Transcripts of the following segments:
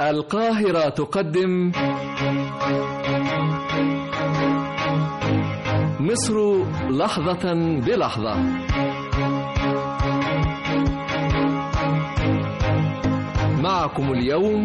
القاهرة تقدم مصر لحظة بلحظة معكم اليوم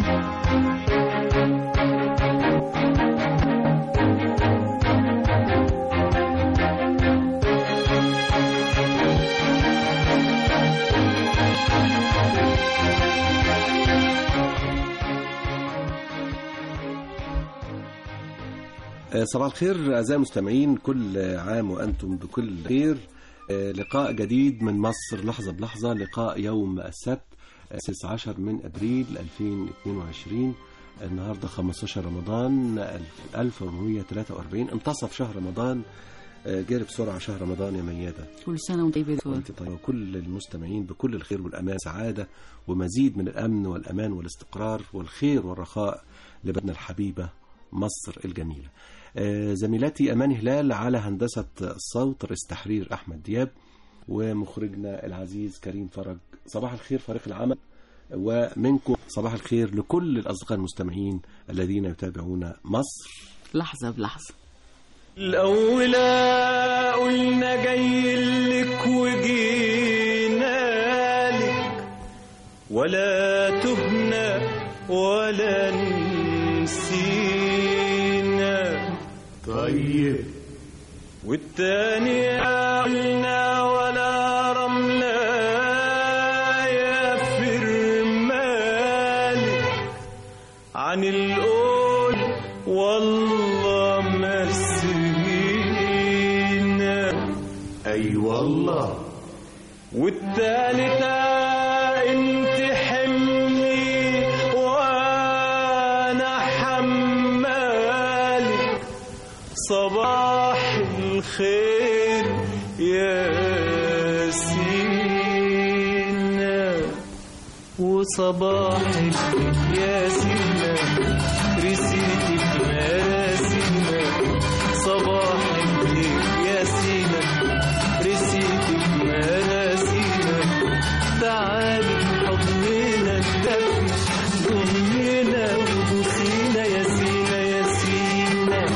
صباح الخير أعزائي المستمعين كل عام وأنتم بكل خير لقاء جديد من مصر لحظة بلحظة لقاء يوم السبت 16 من أبريل 2022 النهاردة 15 رمضان 1443 انتصف شهر رمضان جري بسرعة شهر رمضان يا ميادة كل سنة وانت طيب وانت طيب وكل المستمعين بكل الخير والأمان سعادة ومزيد من الأمن والأمان والاستقرار والخير والرخاء لبلدنا الحبيبة مصر الجميلة زميلتي أمان هلال على هندسة الصوت رئيس تحرير أحمد دياب ومخرجنا العزيز كريم فرج صباح الخير فريق العمل ومنكم صباح الخير لكل الأصدقاء المستمعين الذين يتابعون مصر لحظة بلحظة الأولى قلنا جاي لك وجينا لك ولا تهنا ولا نسينا طيب والتاني قلنا ولا رملة يا فرمالي عن القول والله ما سهينا اي والله والتالتة انت حملي وانا حمالك صباح الخير يا سينا وصباح الخير يا سينا رسيتي في مراسينا صباح الخير يا سينا رسيتي في مراسينا تعالي حضننا الدفن ضمنا وبوسينا يا سينا يا سينا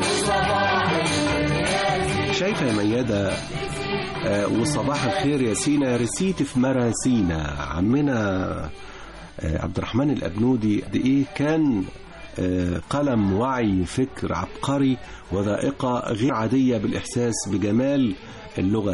شايفة يا ميادة آه، وصباح الخير يا سينا رسيت في مراسينا عمنا آه، عبد الرحمن الأبنودي قد إيه كان آه، قلم وعي فكر عبقري وذائقة غير عادية بالإحساس بجمال اللغة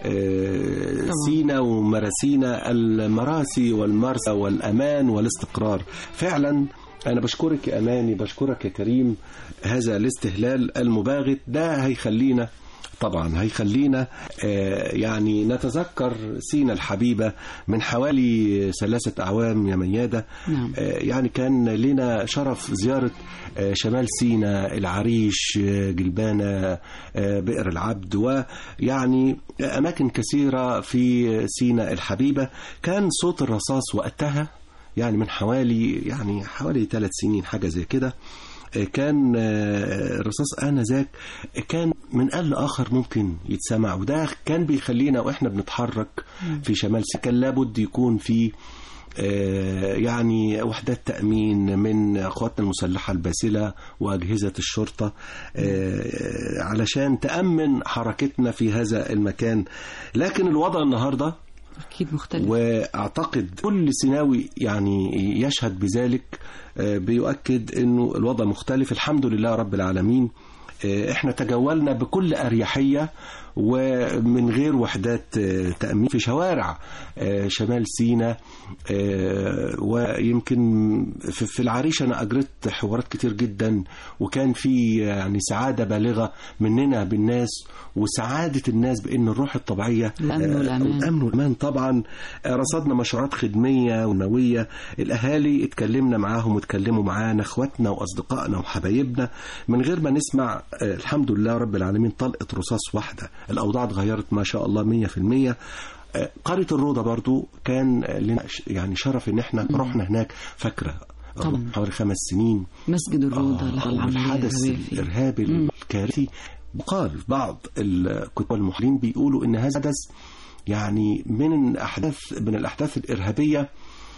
آه، سينا ومراسينا المراسي والمرسى والأمان والاستقرار فعلا أنا بشكرك يا أماني بشكرك يا كريم هذا الاستهلال المباغت ده هيخلينا طبعا هيخلينا آه، يعني نتذكر سينا الحبيبة من حوالي ثلاثة أعوام يا ميادة نعم. آه، يعني كان لنا شرف زيارة آه، شمال سينا العريش آه، جلبانة آه، بئر العبد ويعني أماكن كثيرة في سينا الحبيبة كان صوت الرصاص وقتها يعني من حوالي يعني حوالي ثلاث سنين حاجة زي كده كان آه، الرصاص آنذاك كان من آن لآخر ممكن يتسمع وده كان بيخلينا وإحنا بنتحرك في شمال سيناء كان لابد يكون في آه، يعني وحدات تأمين من قواتنا المسلحة الباسلة وأجهزة الشرطة آه، علشان تأمن حركتنا في هذا المكان لكن الوضع النهارده أكيد مختلف واعتقد كل سيناوي يعني يشهد بذلك آه، بيؤكد انه الوضع مختلف الحمد لله رب العالمين آه، احنا تجولنا بكل اريحيه ومن غير وحدات آه، تامين في شوارع آه، شمال سيناء آه، ويمكن في في العريش انا اجريت حوارات كتير جدا وكان في يعني سعاده بالغه مننا بالناس وسعاده الناس بان الروح الطبيعيه الأمن آه، والأمان. الامن والامان طبعا آه، رصدنا مشروعات خدميه ونوويه الاهالي اتكلمنا معاهم واتكلموا معانا اخواتنا واصدقائنا وحبايبنا من غير ما نسمع آه، الحمد لله رب العالمين طلقه رصاص واحده الاوضاع اتغيرت ما شاء الله 100% آه، قريه الروضه برضو كان لنا ش- يعني شرف ان احنا رحنا هناك فاكره طبعا. حوالي خمس سنين مسجد الروضة اللي آه، العملية الحدث الإرهابية فيه. الإرهابي الكارثي وقال بعض الكتاب المحللين بيقولوا إن هذا حدث يعني من أحداث من الأحداث الإرهابية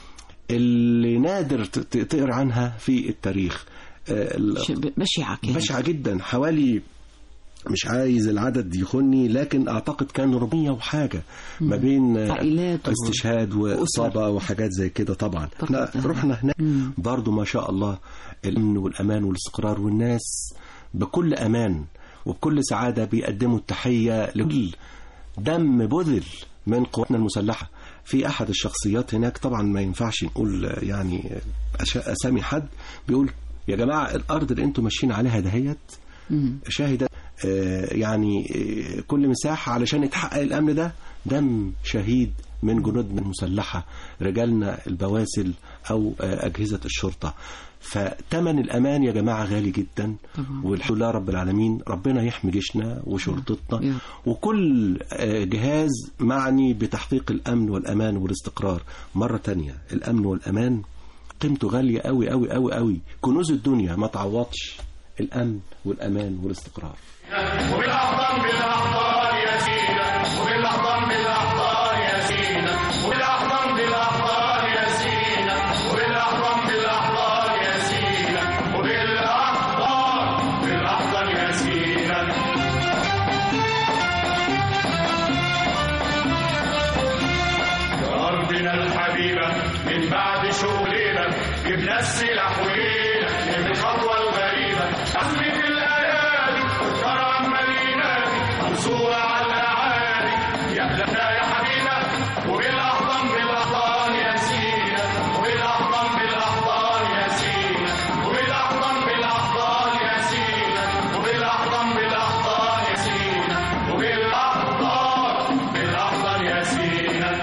اللي نادر ت- ت- تقرا عنها في التاريخ آه، ال- ش- بشعة كده بشعة جدا حوالي مش عايز العدد يخني لكن اعتقد كان 400 وحاجه ما بين آه، عائلات و- استشهاد واصابه وحاجات زي كده طبعا احنا طبعاً. رحنا هناك مم. برضو ما شاء الله الامن والامان والاستقرار والناس بكل امان وبكل سعاده بيقدموا التحيه لكل دم بذل من قواتنا المسلحه في احد الشخصيات هناك طبعا ما ينفعش نقول آه، يعني أش- اسامي حد بيقول يا جماعه الارض اللي انتم ماشيين عليها دهيت مم. شاهدت آه، يعني آه، كل مساحة علشان يتحقق الأمن ده دم شهيد من جنودنا المسلحة رجالنا البواسل أو آه، أجهزة الشرطة فتمن الأمان يا جماعة غالي جدا طبعا. والحمد لله رب العالمين ربنا يحمي جيشنا وشرطتنا يا رب. وكل آه، جهاز معني بتحقيق الأمن والأمان والاستقرار مرة تانية الأمن والأمان قيمته غالية قوي قوي قوي قوي كنوز الدنيا ما تعوضش الأمن والأمان والاستقرار وبالأحضان بالأحضان يا سيدة وبالأحضان بالأحضان يا سيدة وبالأحضان بالأحضان يا سيدة وبالأحضان بالأحضان يا سيدة وبالأحضان بالأحضان يا سيدة أرضنا الحبيبة من بعد شغلنا جبنا السلاح ولينا من الخطوة الغريبة أحمي في الأيادي والكرم مديناتي منصورة على الأعالي يا أهلنا يا حبيبة وبالأحضان بالأحضان يا سيدة وبالأحضان بالأحضان يا سيدة وبالأحضان بالأحضان يا سيدة وبالأحضان بالأحضان يا سيدة وبالأحضان بالأحضان يا سيدة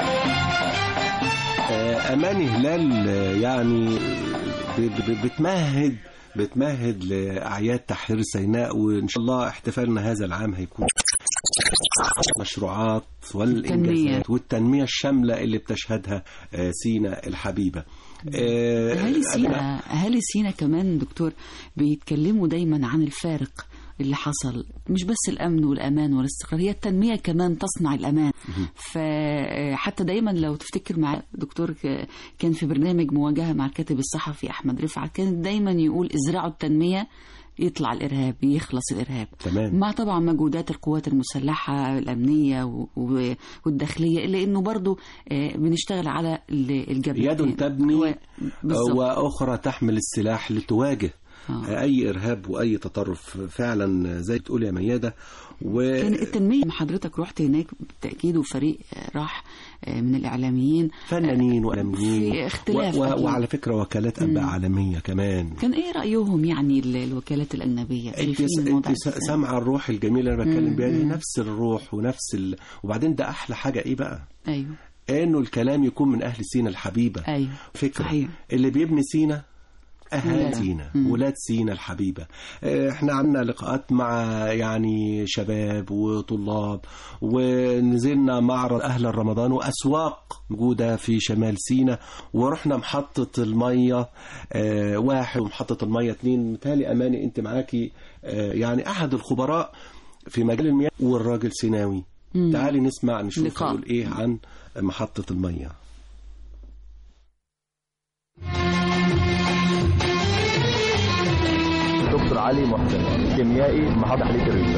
آه، أماني هلال آه، يعني ب- ب- بتمهد بتمهد لأعياد تحرير سيناء وإن شاء الله احتفالنا هذا العام هيكون مشروعات والإنجازات والتنمية الشاملة اللي بتشهدها آه، سيناء الحبيبة آه، أهالي أنا- سينا أهالي سينا كمان دكتور بيتكلموا دايما عن الفارق اللي حصل مش بس الأمن والأمان والاستقرار هي التنمية كمان تصنع الأمان فحتى دايما لو تفتكر مع دكتور ك- كان في برنامج مواجهة مع الكاتب الصحفي أحمد رفعت كان دايما يقول ازرعوا التنمية يطلع الإرهاب يخلص الإرهاب تمام مع طبعا مجهودات القوات المسلحة الأمنية و- و- والداخلية إلا إنه برضو آه، بنشتغل على ال- الجبهتين يد تبني هو- بالظبط. وأخرى تحمل السلاح لتواجه آه. أي إرهاب وأي تطرف فعلا زي بتقول يا ميادة و... كان التنمية لما حضرتك رحت هناك بالتأكيد وفريق آه، راح آه، من الإعلاميين فنانين وإعلاميين في اختلاف و... و... أكيد. وعلى فكرة وكالات أنباء عالمية كمان كان إيه رأيهم يعني ال- الوكالات الأجنبية انت شايفين الموضوع انت إزاي؟ سامعه الروح الجميله اللي انا بتكلم بيها دي مم. نفس الروح ونفس ال... وبعدين ده احلى حاجه ايه بقى أيوه انه الكلام يكون من اهل سينا الحبيبه أيوه فكره صحيح. اللي بيبني سينا اهالي ولاد. سينا مم. ولاد سينا الحبيبه اه، احنا عملنا لقاءات مع يعني شباب وطلاب ونزلنا معرض اهل رمضان واسواق موجوده في شمال سينا ورحنا محطه الميه اه، واحد ومحطه الميه اثنين متهيألي اماني انت معاكي اه، يعني احد الخبراء في مجال المياه والراجل سيناوي مم. تعالي نسمع نشوف لقاء. يقول ايه عن محطه الميه دكتور علي محسن كيميائي محطة تحلية الريزة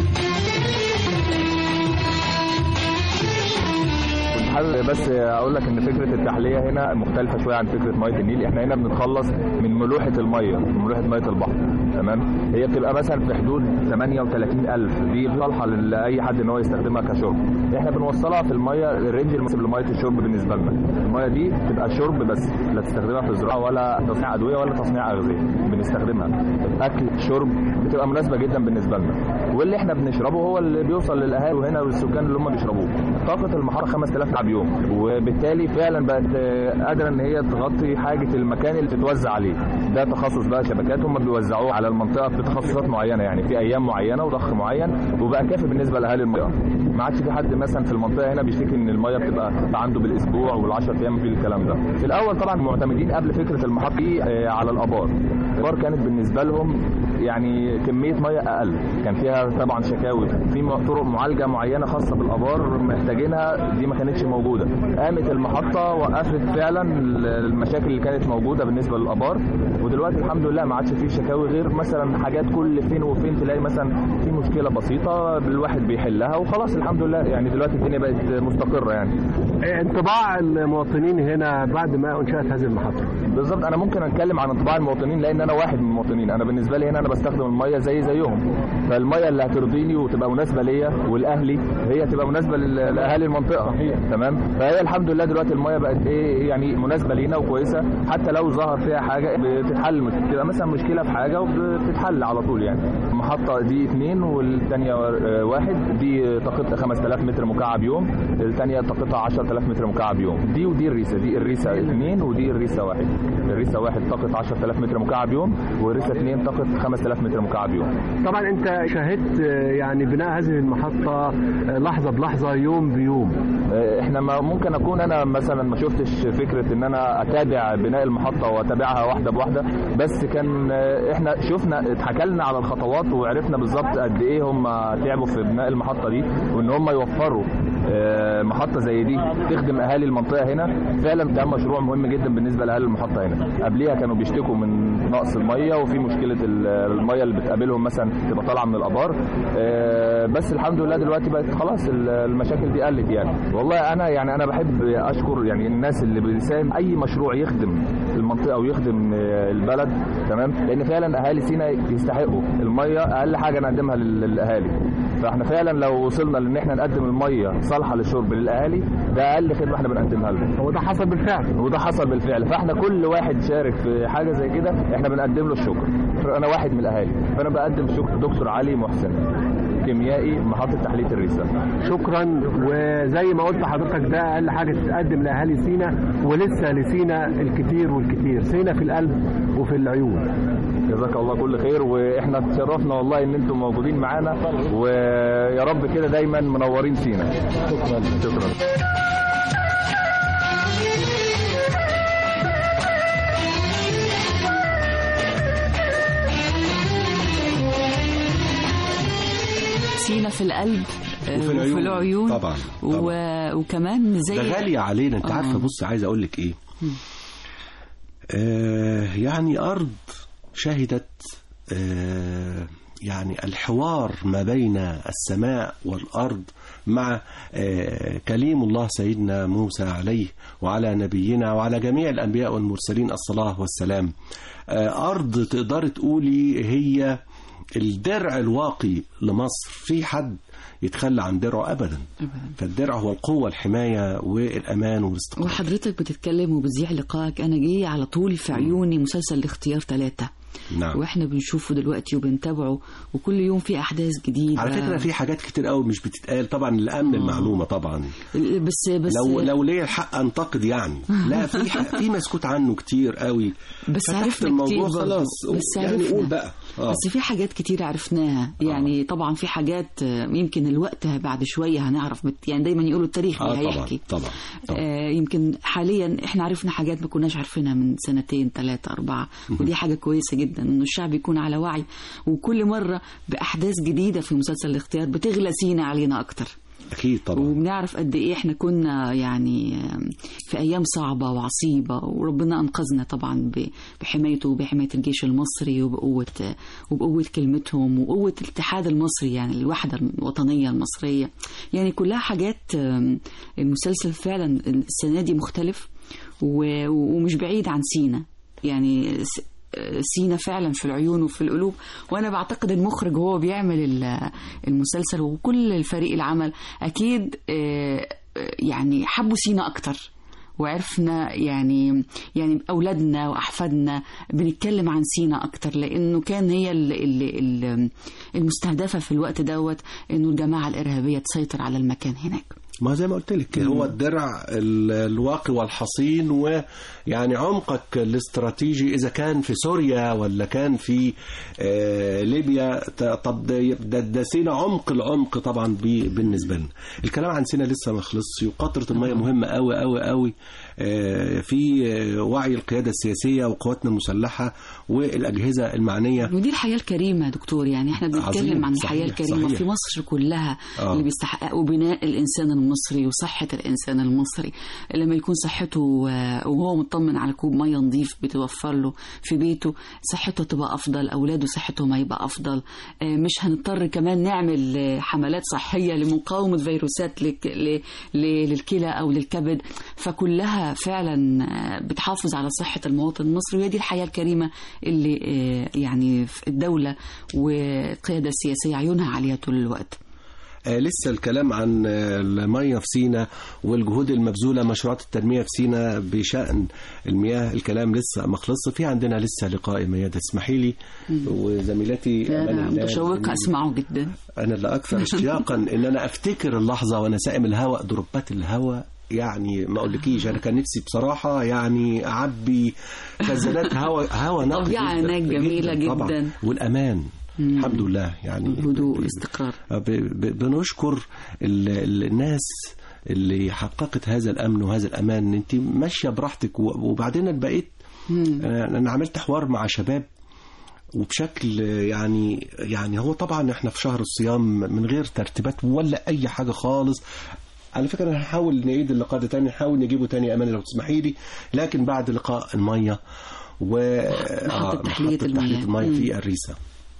كنت حابب بس اقول لك ان فكره التحليه هنا مختلفه شويه عن فكره ميه النيل احنا هنا بنتخلص من ملوحه الميه من ملوحه ميه البحر تمام هي بتبقى مثلا في حدود 38000 دي صالحه لاي حد ان هو يستخدمها كشرب احنا بنوصلها في الميه الرينج المناسب لميه الشرب بالنسبه لنا الميه دي تبقى شرب بس لا تستخدمها في زراعه ولا تصنيع ادويه ولا تصنيع اغذيه بنستخدمها اكل شرب بتبقى مناسبه جدا بالنسبه لنا واللي احنا بنشربه هو اللي بيوصل للاهالي هنا والسكان اللي هم بيشربوه طاقه المحطه 5000 تعب يوم وبالتالي فعلا بقت آه، قادره ان هي تغطي حاجه المكان اللي بتتوزع عليه ده تخصص بقى شبكات هم بيوزعوه على المنطقه بتخصصات معينه يعني في ايام معينه وضخ معين وبقى كافي بالنسبه لاهالي المنطقه ما عادش في حد مثلا في المنطقه هنا بيشتكي ان الميه بتبقى عنده بالاسبوع وال10 ايام في الكلام ده في الاول طبعا معتمدين قبل فكره المحطه دي آه، على الابار الابار كانت بالنسبه لهم يعني كميه ميه اقل كان فيها طبعا شكاوي في م- طرق معالجه معينه خاصه بالابار محتاجينها دي ما كانتش موجوده قامت المحطه وقفت فعلا ال- المشاكل اللي كانت موجوده بالنسبه للابار ودلوقتي الحمد لله ما عادش فيه شكاوي غير مثلا حاجات كل فين وفين تلاقي مثلا في مشكله بسيطه الواحد بيحلها وخلاص الحمد لله يعني دلوقتي الدنيا بقت مستقره يعني انطباع المواطنين هنا بعد ما انشات هذه المحطه بالظبط انا ممكن اتكلم عن انطباع المواطنين لان انا واحد من المواطنين انا بالنسبه لي هنا انا بستخدم الميه زي زيهم فالميه اللي هترضيني وتبقى مناسبه ليا والاهلي هي تبقى مناسبه لل- لاهالي المنطقه تمام فهي الحمد لله دلوقتي الميه بقت ايه يعني مناسبه لينا وكويسه حتى لو ظهر فيها حاجه بتتحل بتبقى مثلا مشكله في حاجه وبتتحل على طول يعني المحطه دي اثنين والثانيه واحد دي طاقتها 5000 متر مكعب يوم الثانيه طاقتها 10000 متر مكعب يوم دي ودي الريسه دي الريسه اثنين ودي الريسه واحد الريسه واحد طاقه 10000 متر مكعب يوم والريسه اثنين طاقه 5000 متر مكعب يوم طبعا انت شاهدت آه، يعني بناء هذه المحطه آه، لحظه بلحظه يوم بيوم احنا ما ممكن اكون انا مثلا ما شفتش فكره ان انا اتابع بناء المحطه واتابعها واحده بواحده بس كان اه، احنا شفنا اتحكى لنا على الخطوات وعرفنا بالظبط قد ايه هم تعبوا في بناء المحطه دي وان هم يوفروا اه، محطه زي دي تخدم اهالي المنطقه هنا فعلا ده مشروع مهم جدا بالنسبه لاهالي المحطه هنا قبليها كانوا بيشتكوا من نقص الميه وفي مشكله ال- الميه اللي بتقابلهم مثلا تبقى طالعه من الابار اه، بس الحمد لله دلوقتي بقت خلاص ال- المشاكل دي قلت يعني والله انا يعني انا بحب اشكر يعني الناس اللي بيساهم اي مشروع يخدم المنطقه ويخدم اه، البلد تمام لان فعلا اهالي سينا يستحقوا الميه اقل حاجه نقدمها لل- للاهالي فاحنا فعلا لو وصلنا لان احنا نقدم الميه صالحه للشرب للاهالي ده اقل خدمه احنا بنقدمها لهم وده حصل بالفعل وده حصل بالفعل فاحنا كل واحد شارك في حاجه زي كده احنا بنقدم له الشكر انا واحد من الاهالي فانا بقدم شكر دكتور علي محسن كيميائي محطه تحليه الريسه شكرا وزي ما قلت لحضرتك ده اقل حاجه تتقدم لاهالي سينا ولسه لسينا الكتير والكتير سينا في القلب وفي العيون جزاك الله كل خير واحنا اتشرفنا والله ان انتم موجودين معانا ويا رب كده دايما منورين سينا شكرا شكرا سينا في القلب آه، وفي العيون. وفي العيون طبعا، و... وكمان زي ده غالية علينا انت آه. عارفة بص عايز اقول لك ايه آه يعني ارض شهدت آه يعني الحوار ما بين السماء والارض مع آه كليم الله سيدنا موسى عليه وعلى نبينا وعلى جميع الانبياء والمرسلين الصلاه والسلام آه ارض تقدر تقولي هي الدرع الواقي لمصر في حد يتخلى عن درعه ابدا فالدرع هو القوه الحمايه والامان والاستقرار وحضرتك بتتكلم وبتذيع لقائك انا جاي على طول في عيوني مسلسل الاختيار ثلاثة نعم واحنا بنشوفه دلوقتي وبنتابعه وكل يوم في احداث جديده على فكره في حاجات كتير قوي مش بتتقال طبعا لامن المعلومه طبعا بس بس لو لو ليا الحق انتقد يعني لا في ح- في مسكوت عنه كتير قوي بس فتحت عرفنا الموضوع كتير برضه. خلاص بس يعني عرفنا. قول بقى آه. بس في حاجات كتير عرفناها يعني طبعا في حاجات آه، يمكن الوقت بعد شويه هنعرف بت... يعني دايما يقولوا التاريخ اه اللي طبعا هيحكي طبعا طبعا آه يمكن حاليا احنا عرفنا حاجات ما كناش عارفينها من سنتين ثلاثة أربعة ودي حاجة كويسة جدا إنه الشعب يكون على وعي وكل مرة بأحداث جديدة في مسلسل الاختيار بتغلى سينا علينا أكتر اكيد طبعا وبنعرف قد ايه احنا كنا يعني في ايام صعبه وعصيبه وربنا انقذنا طبعا ب- بحمايته وبحمايه الجيش المصري وبقوه وبقوه كلمتهم وقوه الاتحاد المصري يعني الوحده الوطنيه المصريه يعني كلها حاجات آم، المسلسل فعلا السنه دي مختلف و- ومش بعيد عن سينا يعني س- سينا فعلا في العيون وفي القلوب وانا بعتقد المخرج وهو بيعمل ال- المسلسل وكل الفريق العمل اكيد آه، آه، يعني حبوا سينا اكتر وعرفنا يعني يعني اولادنا واحفادنا بنتكلم عن سينا اكتر لانه كان هي ال- ال- ال- المستهدفه في الوقت دوت انه الجماعه الارهابيه تسيطر على المكان هناك ما زي ما قلت لك هو الدرع ال- الواقي والحصين ويعني عمقك الاستراتيجي اذا كان في سوريا ولا كان في آه، ليبيا ت- طب ده- ده ده سينا عمق العمق طبعا بي- بالنسبه لنا الكلام عن سينا لسه ما خلصش وقطره الميه مهمه قوي قوي قوي آه، في آه، وعي القياده السياسيه وقواتنا المسلحه والاجهزه المعنيه ودي الحياة الكريمة يا دكتور يعني احنا بنتكلم عظيم، عن الحياة صحيح، الكريمة صحيح. في مصر كلها آه. اللي بيستحقوا بناء الإنسان المصري وصحة الإنسان المصري لما يكون صحته آه، وهو مطمن على كوب مية نظيف بتوفر له في بيته صحته تبقى أفضل أولاده صحتهم هيبقى أفضل آه، مش هنضطر كمان نعمل آه، حملات صحية لمقاومة فيروسات لك- ل- ل- للكلى أو للكبد فكلها فعلا آه، بتحافظ على صحة المواطن المصري وهي دي الحياة الكريمة اللي آه، يعني في الدولة والقيادة السياسية عيونها عليها طول الوقت آه، لسه الكلام عن آه، المية في سينا والجهود المبذولة مشروعات التنمية في سينا بشأن المياه الكلام لسه ما خلصش في عندنا لسه لقاء ميادة اسمحي لي وزميلتي أمان أنا الله متشوقة زميلي. أسمعه جدا أنا اللي أكثر اشتياقا إن أنا أفتكر اللحظة وأنا سائم الهواء دروبات الهواء يعني ما أقولكيش أنا كان نفسي بصراحة يعني أعبي خزانات هواء هواء نقي طبيعة جداً- هناك جميلة طبعاً. جداً. والأمان الحمد لله يعني الهدوء والاستقرار ب- ب- بنشكر ال- ال- الناس اللي حققت هذا الامن وهذا الامان ان انت ماشيه براحتك و- وبعدين أنا بقيت انا أنا عملت حوار مع شباب وبشكل يعني يعني هو طبعا احنا في شهر الصيام من غير ترتيبات ولا اي حاجه خالص على فكره انا هحاول نعيد اللقاء ده تاني نحاول نجيبه تاني امان لو تسمحي لي لكن بعد لقاء الميه و محطة آه، تحلية محطة المياه. تحلية المياه مم. في الريسه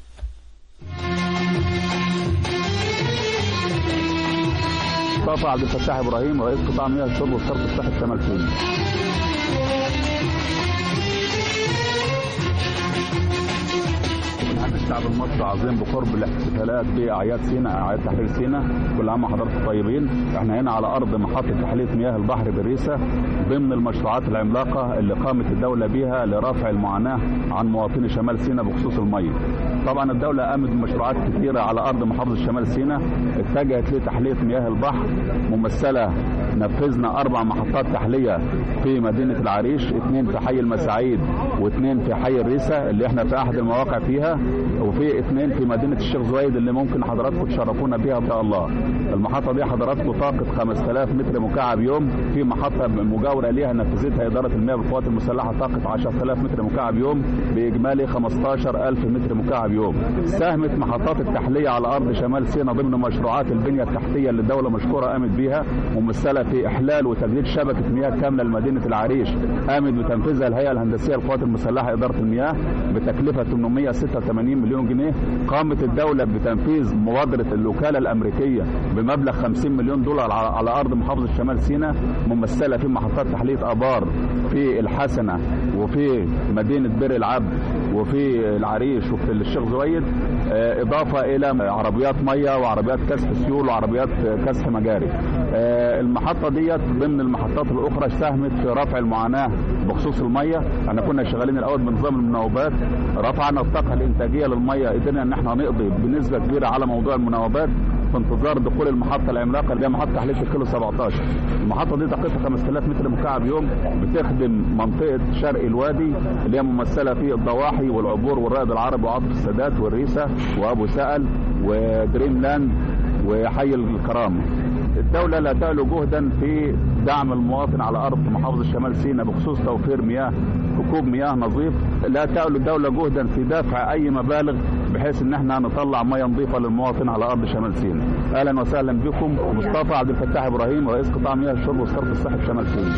مصطفى عبد الفتاح ابراهيم رئيس قطاع مياه الشرب والصرف الصحي شمال سيناء بنحب الشعب المصري عظيم بقرب الاحتفالات باعياد سيناء اعياد تحرير سيناء كل عام وحضراتكم طيبين احنا هنا على ارض محطه تحليه مياه البحر بالريسه ضمن المشروعات العملاقه اللي قامت الدوله بها لرفع المعاناه عن مواطني شمال سيناء بخصوص الميه طبعا الدوله قامت بمشروعات كثيره على ارض محافظه شمال سيناء اتجهت لتحليه مياه البحر ممثله نفذنا اربع محطات تحليه في مدينه العريش اثنين في حي المساعيد واثنين في حي الريسه اللي احنا في احد المواقع فيها وفي اثنين في مدينه الشيخ زويد اللي ممكن حضراتكم تشرفونا بيها ان شاء الله المحطه دي حضراتكم طاقه 5000 متر مكعب يوم في محطه مجاوره ليها نفذتها اداره المياه بالقوات المسلحه طاقه 10000 متر مكعب يوم باجمالي 15000 متر مكعب يوم ساهمت محطات التحليه على ارض شمال سيناء ضمن مشروعات البنيه التحتيه اللي الدوله مشكوره قامت بيها ممثله في احلال وتجديد شبكه مياه كامله لمدينه العريش قامت بتنفيذها الهيئه الهندسيه للقوات المسلحه اداره المياه بتكلفه 886 مليون جنيه قامت الدوله بتنفيذ مبادره الوكاله الامريكيه بمبلغ 50 مليون دولار على على ارض محافظه شمال سيناء ممثله في محطات تحليه ابار في الحسنه وفي مدينه بئر العبد وفي العريش وفي الشيخ زويد آه، اضافه الى عربيات ميه وعربيات كسح سيول وعربيات كسح مجاري آه، المحطه ديت ضمن المحطات الاخرى ساهمت في رفع المعاناه بخصوص الميه احنا كنا شغالين الاول بنظام المناوبات رفعنا الطاقه الانتاجيه للميه قدرنا ان احنا نقضي بنسبه كبيره على موضوع المناوبات في انتظار دخول المحطه العملاقه اللي هي محطه تحليه الكيلو 17 المحطه دي طاقتها 5000 متر مكعب يوم بتخدم منطقه شرق الوادي اللي هي ممثله في الضواحي والعبور والرائد العربي وعطف السادات والريسه وابو سأل ودريم لاند وحي الكرامه الدولة لا تألو جهدا في دعم المواطن على أرض محافظة شمال سيناء بخصوص توفير مياه ركوب مياه نظيف لا تألو الدولة جهدا في دفع أي مبالغ بحيث إن احنا نطلع مياه نظيفة للمواطن على أرض شمال سيناء أهلا وسهلا بكم مصطفى عبد الفتاح إبراهيم رئيس قطاع مياه الشرب والصرف الصحي في شمال سيناء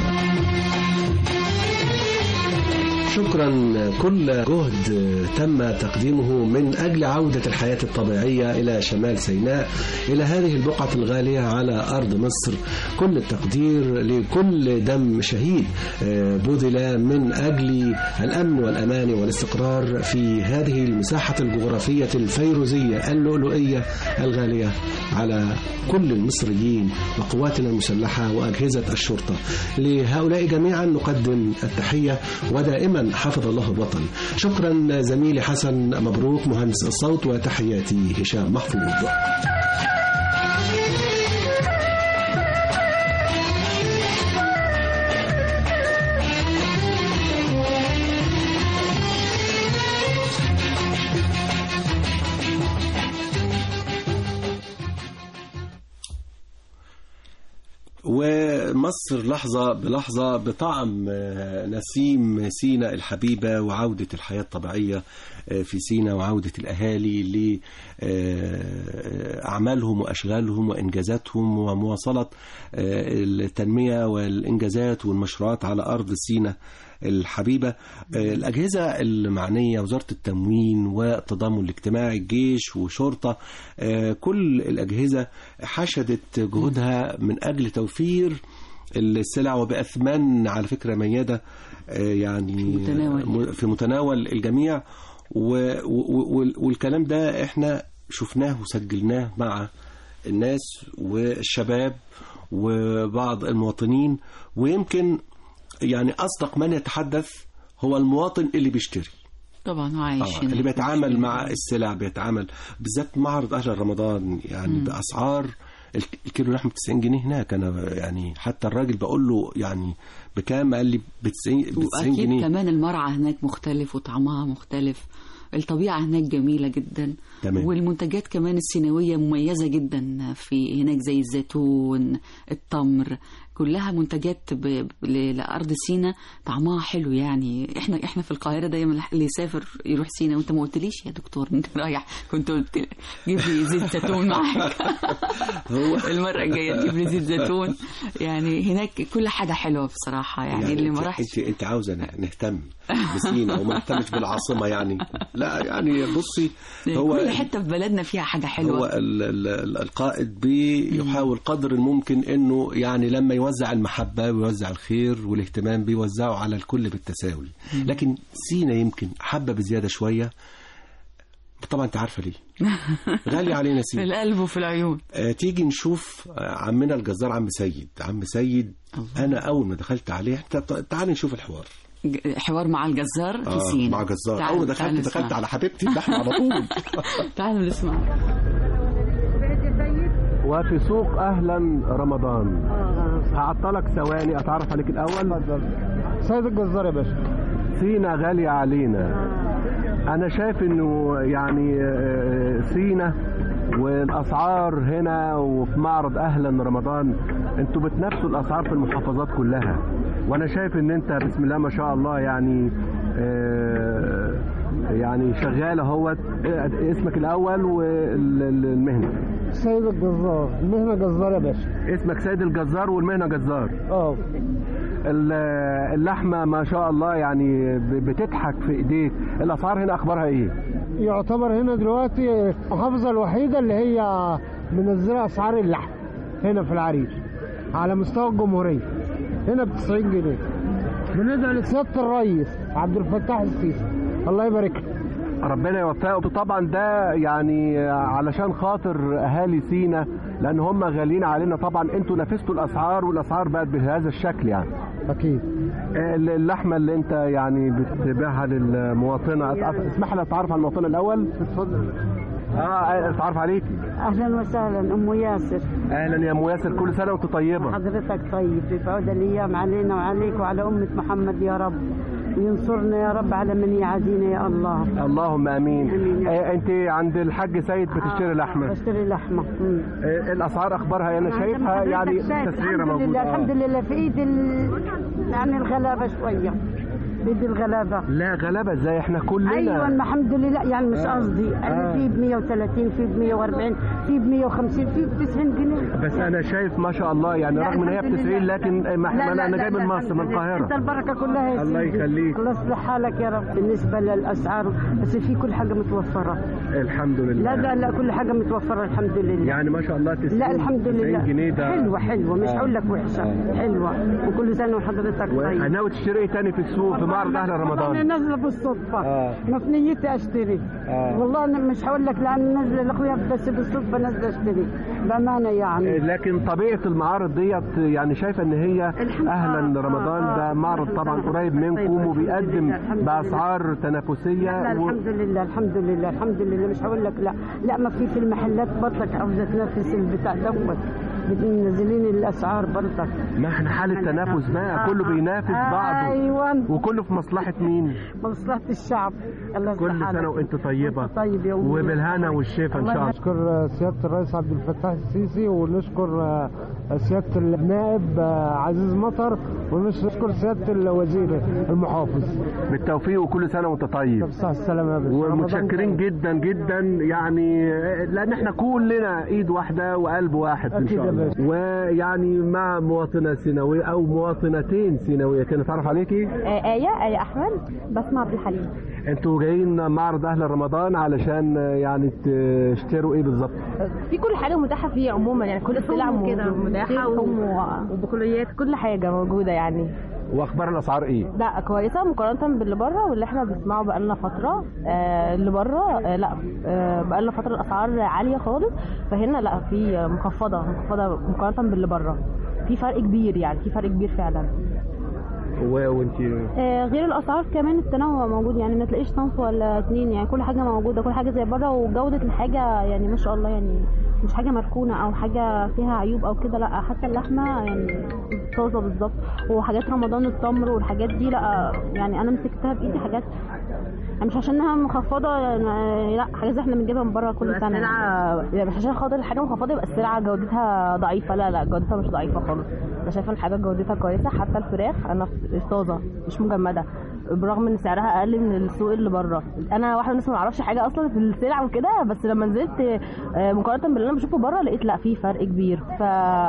شكرا كل جهد تم تقديمه من أجل عودة الحياة الطبيعية إلى شمال سيناء إلى هذه البقعة الغالية على أرض مصر كل التقدير لكل دم شهيد آه، بذل من أجل الأمن والأمان والاستقرار في هذه المساحة الجغرافية الفيروزية اللؤلؤية الغالية على كل المصريين وقواتنا المسلحة وأجهزة الشرطة لهؤلاء جميعا نقدم التحية ودائما حفظ الله الوطن شكرا زميلي حسن مبروك مهندس الصوت وتحياتي هشام محفوظ مصر لحظة بلحظة بطعم آه، نسيم سينا الحبيبة وعودة الحياة الطبيعية آه، في سينا وعودة الأهالي لأعمالهم وأشغالهم وإنجازاتهم ومواصلة آه، التنمية والإنجازات والمشروعات على أرض سينا الحبيبة آه، الأجهزة المعنية وزارة التموين والتضامن الاجتماعي الجيش وشرطة آه، كل الأجهزة حشدت جهودها من أجل توفير السلع وبأثمان على فكرة ميادة آه، يعني في متناول. م- في متناول الجميع و- و- وال- والكلام ده احنا شفناه وسجلناه مع الناس والشباب وبعض المواطنين ويمكن يعني أصدق من يتحدث هو المواطن اللي بيشتري طبعا هو عايش آه، هنا. اللي بيتعامل مع السلع بيتعامل بالذات معرض أهل رمضان يعني مم. بأسعار الك- الكيلو لحمة ب 90 جنيه هناك أنا يعني حتى الراجل بقول له يعني بكام قال لي ب 90 ب 90 واكيد جنيه كمان المرعى هناك مختلف وطعمها مختلف الطبيعة هناك جميلة جدا تمام. والمنتجات كمان السيناوية مميزة جدا في هناك زي الزيتون التمر كلها منتجات ب... ب... ل- لأرض سينا طعمها حلو يعني احنا احنا في القاهرة دايما اللي يسافر يروح سينا وانت ما قلتليش يا دكتور انت رايح كنت قلت لي جيب لي زيت زيتون معاك هو المرة الجاية تجيب لي زيت زيتون يعني هناك كل حاجة حلوة بصراحة يعني, اللي ما انت, راحش انت انت عاوزه نه- نهتم بسينا وما نهتمش بالعاصمه يعني لا يعني بصي هو كل حتة في بلدنا فيها حاجة هو حلوة ال- ال- ال- القائد بيحاول قدر الممكن انه يعني لما يوزع المحبه ويوزع الخير والاهتمام بيوزعه على الكل بالتساوي لكن سينا يمكن حبه بزياده شويه طبعا انت عارفه ليه غالي علينا في سينا القلب وفي العيون آه، تيجي نشوف آه، عمنا الجزار عم سيد عم سيد الله. انا اول ما دخلت عليه ت- ت- تعال نشوف الحوار ج- حوار مع الجزار في آه، سينا مع جزار تعال- اول ما تعال دخلت نسمع. دخلت على حبيبتي اللحمه على طول تعالوا نسمع وفي سوق اهلا رمضان هعطلك ثواني اتعرف عليك الاول سيد الجزار يا باشا سينا غالية علينا انا شايف انه يعني آه، سينا والاسعار هنا وفي معرض اهلا رمضان انتوا بتنافسوا الاسعار في المحافظات كلها وانا شايف ان انت بسم الله ما شاء الله يعني آه، يعني شغال اهوت آه، اسمك الاول والمهنه سيد الجزار المهنة جزار يا باشا اسمك سيد الجزار والمهنه جزار اه ال- اللحمه ما شاء الله يعني ب- بتضحك في ايديك الاسعار هنا اخبارها ايه يعتبر هنا دلوقتي المحافظة الوحيدة اللي هي منزلة أسعار اللحم هنا في العريش على مستوى الجمهورية هنا ب 90 جنيه بندعي لسيادة الرئيس عبد الفتاح السيسي الله يبارك له ربنا يوفقه طبعا ده يعني علشان خاطر اهالي سينا لان هم غاليين علينا طبعا انتوا نافستوا الاسعار والاسعار بقت بهذا الشكل يعني أكيد اللحمه اللي انت يعني بتبيعها للمواطنه أتعرف- اسمح لي اتعرف على المواطنه الاول اتفضل اه اتعرف عليكي اهلا وسهلا ام ياسر اهلا يا ام ياسر كل سنه وانت طيبه حضرتك طيب يبعد الايام علينا وعليك وعلى امه محمد يا رب وينصرنا يا رب على من يعادينا يا الله اللهم امين آمين. آه انت عند الحاج سيد بتشتري آه، لحمه بشتري لحمه مم. آه الاسعار اخبارها انا شايفها حضرتك يعني شايف تسعيره الحمد موجوده لله آه. الحمد لله في ايد ال... يعني الغلابه شويه بيد الغلابه لا غلبة ازاي احنا كلنا ايوه ما الحمد لله يعني مش آه. قصدي آه. انا في ب 130 في ب 140 في ب 150 في ب 90 جنيه بس انا شايف ما شاء الله يعني لا، رغم ان هي ب الحمد 90 لله. لكن ما لا، احنا لا، انا لا، جاي من لا، مصر من الحمد لله. القاهره انت البركه كلها يا الله سيدي. يخليك. الله يصلح حالك يا رب بالنسبه للاسعار بس في كل حاجه متوفره الحمد لله لا لا لا كل حاجه متوفره الحمد لله يعني ما شاء الله 90 لا الحمد 90 لله جنيه ده حلوه حلوه مش آه. هقول لك وحشه حلوه وكل سنه وحضرتك طيب ناوي تشتري ايه تاني في السوق في معرض اهل انا رمضان نازله بالصدفه آه. ما في نيتي اشتري آه. والله انا مش هقول لك لان نازله لاخويا بس بالصدفه نازله اشتري بامانه يعني لكن طبيعه المعارض ديت يعني شايفه ان هي الحمد- اهلا آه، رمضان آه، ده آه. معرض طبعا طيب، قريب طيب، منكم الحمد وبيقدم لله، الحمد لله. باسعار تنافسيه لا و... الحمد لله الحمد لله الحمد لله مش هقول لك لا لا ما في في المحلات برضك عاوزه تنافس البتاع دوت منزلين الاسعار برضك ما احنا حاله تنافس بقى كله بينافس بعضه ايوه وكله في مصلحه مين مصلحه الشعب الله يصلح كل حالك. سنه وانت طيبه وأنت طيب يا أمي. وبالهنا والشفا ان شاء الله نشكر سيادة الرئيس عبد الفتاح السيسي ونشكر سياده النائب آه، عزيز مطر ونشكر سياده الوزير المحافظ بالتوفيق وكل سنه وانت طيب بصحة السلامه يا باشا. ومتشكرين رمضان جدا جدا يعني لان احنا كلنا ايد واحده وقلب واحد ان أكيد شاء يا الله باشا. ويعني مع مواطنه سيناويه او مواطنتين سيناويه كان تعرف عليكي آية آية أحمد بسمع عبد الحليم انتوا جايين معرض اهل رمضان علشان يعني تشتروا ايه بالظبط في كل حاجة متاحة فيه عموما يعني كل السلع كده متاحة و- وبقوليات كل حاجة موجودة يعني واخبار الاسعار ايه لا كويسة مقارنة باللي بره واللي احنا بنسمعه بقالنا فترة آه اللي بره آه لا آه بقالنا فترة الأسعار عالية خالص فهنا لا في مخفضة مخفضة مقارنة باللي بره في فرق كبير يعني في فرق كبير فعلا وانت آه، غير الاسعار كمان التنوع موجود يعني ما تلاقيش صنف ولا اتنين يعني كل حاجه موجوده كل حاجه زي بره وجوده الحاجه يعني ما شاء الله يعني مش حاجه مركونه او حاجه فيها عيوب او كده لا حتى اللحمه يعني طازه بالظبط وحاجات رمضان التمر والحاجات دي لا يعني انا مسكتها بايدي حاجات يعني مش عشانها مخفضه يعني لا حاجات زي احنا بنجيبها من بره كل سنه يعني مش عشان خاطر الحاجه مخفضه يبقى السلعه جودتها ضعيفه لا لا جودتها مش ضعيفه خالص انا شايفه الحاجه جودتها كويسه حتى الفراخ انا طازه مش مجمده برغم ان سعرها اقل من السوق اللي بره انا واحده من الناس ما اعرفش حاجه اصلا في السلع وكده بس لما نزلت آه، مقارنه باللي انا بشوفه بره لقيت لا في فرق كبير ف...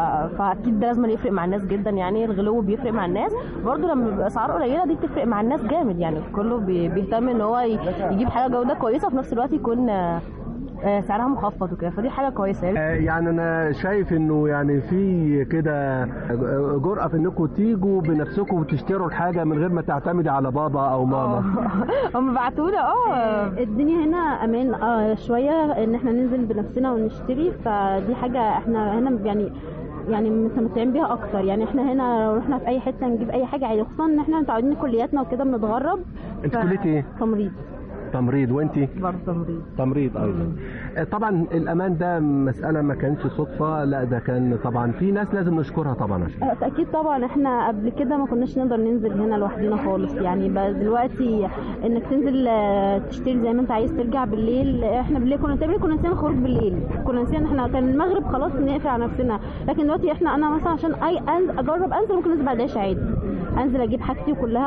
فاكيد ده لازم يفرق مع الناس جدا يعني الغلو بيفرق مع الناس برضو لما بيبقى اسعار قليله دي بتفرق مع الناس جامد يعني كله بي... بيهتم ان هو ي- يجيب حاجه جوده كويسه وفي نفس الوقت يكون آه، آه، سعرها مخفض وكده فدي حاجه كويسه يعني آه، يعني انا شايف انه يعني في كده جرأة في انكم تيجوا بنفسكم وتشتروا الحاجة من غير ما تعتمدي على بابا او ماما هم بعتوا لي اه الدنيا هنا امان اه شويه ان احنا ننزل بنفسنا ونشتري فدي حاجه احنا هنا يعني يعني متمتعين بيها اكتر يعني احنا هنا لو رحنا في اي حته نجيب اي حاجه عادي خصوصا ان احنا متعودين كلياتنا وكده بنتغرب انت ف- كلية ايه؟ تمريض تمريض وانتي برضه تمريض تمريض ايضا آه، طبعا الامان ده مسألة ما كانش صدفة لا ده كان طبعا في ناس لازم نشكرها طبعا عشان آه، اكيد طبعا احنا قبل كده ما كناش نقدر ننزل هنا لوحدنا خالص يعني بقى دلوقتي انك تنزل آه، تشتري زي ما انت عايز ترجع بالليل احنا بالليل كنا تقريبا كنا نسينا الخروج بالليل كنا نسينا ان احنا كان المغرب خلاص نقفل على نفسنا لكن دلوقتي احنا انا مثلا عشان اي أنز- اجرب انزل ممكن انزل بعد العشاء عادي انزل اجيب حاجتي كلها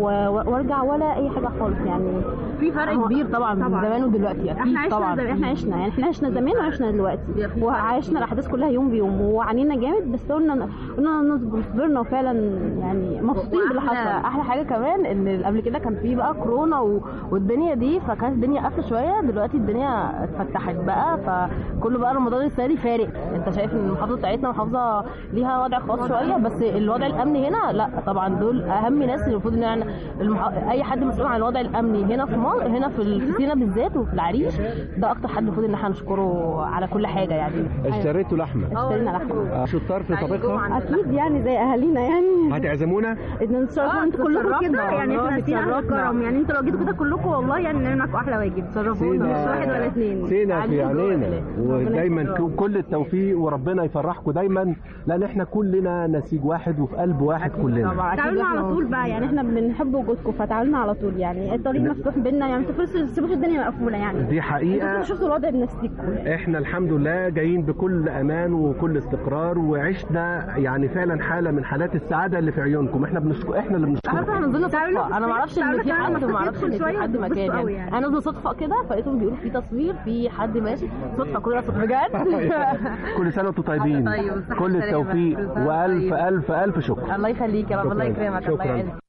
و- وارجع ولا اي حاجه خالص يعني في فرق كبير طبعا من زمان ودلوقتي اكيد احنا عشنا طبعا زمان احنا عشنا يعني احنا عشنا زمان وعشنا دلوقتي وعشنا الاحداث كلها يوم بيوم وعانينا جامد بس قلنا قلنا نصبر صبرنا وفعلا يعني مبسوطين باللي واحلى حصل احلى حاجه كمان ان قبل كده كان في بقى كورونا و... والدنيا دي فكانت الدنيا قافله شويه دلوقتي الدنيا اتفتحت بقى فكله بقى رمضان السنه دي فارق انت شايف ان المحافظه بتاعتنا محافظه ليها وضع خاص شويه بس الوضع الامني هنا لا طبعا دول اهم ناس اللي المفروض ان احنا المح... اي حد مسؤول عن الوضع الامني هنا في مصر هنا في ال- في سينا بالذات وفي العريش ده اكتر حد المفروض ان احنا نشكره على كل حاجه يعني اشتريتوا لحمة اشترينا لحمه آه، شطار في طبخها اكيد يعني زي اهالينا يعني هتعزمونا اذا نتشرفوا انتوا كلكم كده يعني احنا فينا أهل الكرم يعني انتوا لو جيتوا كده كلكم والله يعني نعمل معاكم احلى واجب تشرفونا مش واحد ولا اثنين سينا في عينينا ودايما يخليكم. ك- كل التوفيق وربنا يفرحكم دايما لان احنا كلنا نسيج واحد وفي قلب واحد كلنا تعالوا على طول بقى يعني احنا بنحب وجودكم فتعالوا على طول يعني الطريق مفتوح بينا يعني ما تسيبوش الدنيا مقفوله يعني دي حقيقة. انتوا شفتوا الوضع بنفسكم احنا الحمد لله جايين بكل امان وكل استقرار وعشنا يعني فعلا حاله من حالات السعاده اللي في عيونكم احنا بنشكر انا اللي عارفه بنشكركم احنا نزلنا صدفه انا ما اعرفش ان في حد ما اعرفش ان في حد مكان يعني انا نزلت صدفه كده فلقيتهم بيقولوا في تصوير في حد ماشي صدفه كلها صدفه بجد كل سنه وانتم طيبين طيب، صحة كل وسلامة. التوفيق كل سنة والف طيب. الف الف شكر الله يخليك يا رب الله شكراً. يكرمك الله شكراً. يعزك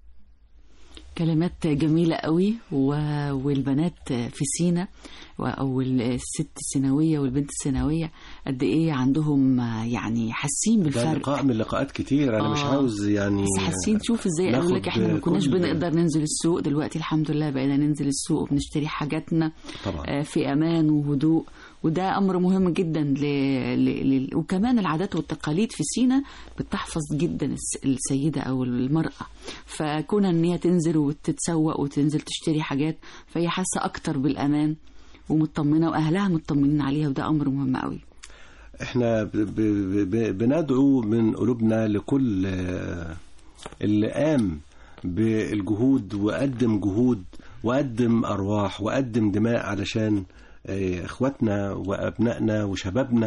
كلمات جميلة قوي و... والبنات في سينا و- أو الست السيناوية والبنت السيناوية قد إيه عندهم يعني حاسين ده بالفرق لقاء من لقاءات كتير انا مش آه. عاوز يعني بس حاسين شوف ازاي قالوا لك ناخد احنا ما كناش كل- بنقدر ننزل السوق دلوقتي الحمد لله بقينا ننزل السوق وبنشتري حاجاتنا طبعا آه، في امان وهدوء وده امر مهم جدا ل... ل... ل... وكمان العادات والتقاليد في سينا بتحفظ جدا الس- السيده او المراه فكون ان هي تنزل وتتسوق وتنزل تشتري حاجات فهي حاسه اكتر بالامان ومطمنه واهلها مطمنين عليها وده امر مهم قوي احنا ب- ب- ب- بندعو من قلوبنا لكل آه، اللي قام بالجهود وقدم جهود وقدم ارواح وقدم دماء علشان آه، اخواتنا وابنائنا وشبابنا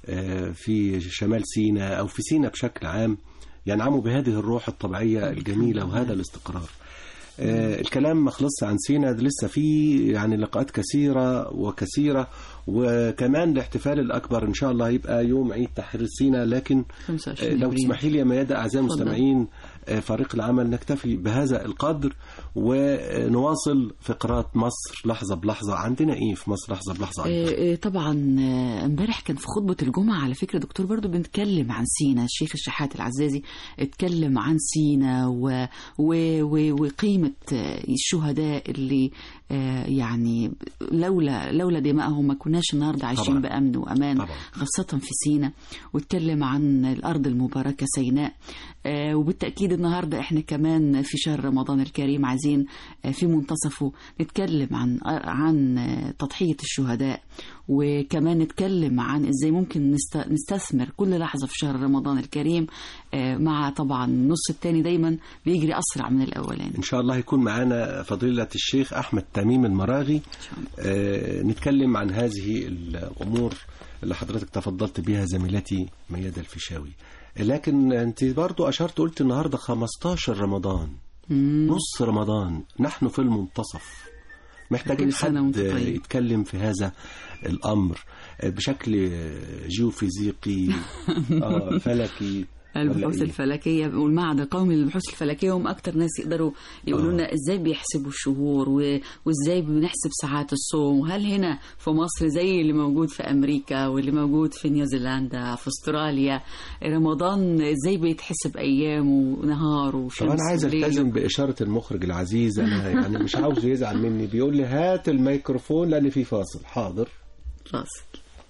آه، في شمال سيناء أو في سيناء بشكل عام ينعموا بهذه الروح الطبيعية الجميلة وهذا الاستقرار آه، الكلام ما خلصش عن سينا ده لسه في يعني لقاءات كثيرة وكثيرة وكمان الاحتفال الأكبر إن شاء الله هيبقى يوم عيد تحرير سينا لكن 25 آه، لو أبريل. تسمحي لي يا ميادة أعزائي اتفضل. المستمعين آه، فريق العمل نكتفي بهذا القدر ونواصل فقرات مصر لحظة بلحظة عندنا إيه في مصر لحظة بلحظة آه، آه، طبعا آه، امبارح كان في خطبة الجمعة على فكرة دكتور برضو بنتكلم عن سينا الشيخ الشحات العزازي اتكلم عن سينا و... و... و... وقيمة آه، الشهداء اللي آه، يعني لولا لولا دمائهم ما كناش النهارده عايشين طبعاً. بأمن وأمان خاصة في سينا واتكلم عن الأرض المباركة سيناء آه، وبالتأكيد النهاردة احنا كمان في شهر رمضان الكريم عايزين آه، في منتصفه نتكلم عن عن آه، تضحية الشهداء وكمان نتكلم عن ازاي ممكن نست- نستثمر كل لحظة في شهر رمضان الكريم آه، مع طبعا النص التاني دايما بيجري أسرع من الأولاني إن شاء الله يكون معانا فضيلة الشيخ أحمد تميم المراغي آه، نتكلم عن هذه الأمور اللي حضرتك تفضلت بها زميلتي ميادة الفيشاوي لكن أنت برضو أشرت قلت النهاردة 15 رمضان نص رمضان نحن في المنتصف محتاجين كل سنة وانت حد طيب. يتكلم في هذا الأمر آه، بشكل جيوفيزيقي آه، فلكي ولا البحوث إيه؟ الفلكية والمعهد القومي للبحوث الفلكية هم أكتر ناس يقدروا يقولوا لنا إزاي بيحسبوا الشهور و... وإزاي بنحسب ساعات الصوم وهل هنا في مصر زي اللي موجود في أمريكا واللي موجود في نيوزيلندا في أستراليا رمضان إزاي بيتحسب أيام ونهار وشمس طب انا عايز وليل التزم باشاره المخرج العزيز انا يعني مش عاوزه يزعل مني بيقول لي هات الميكروفون لان في فاصل حاضر فاصل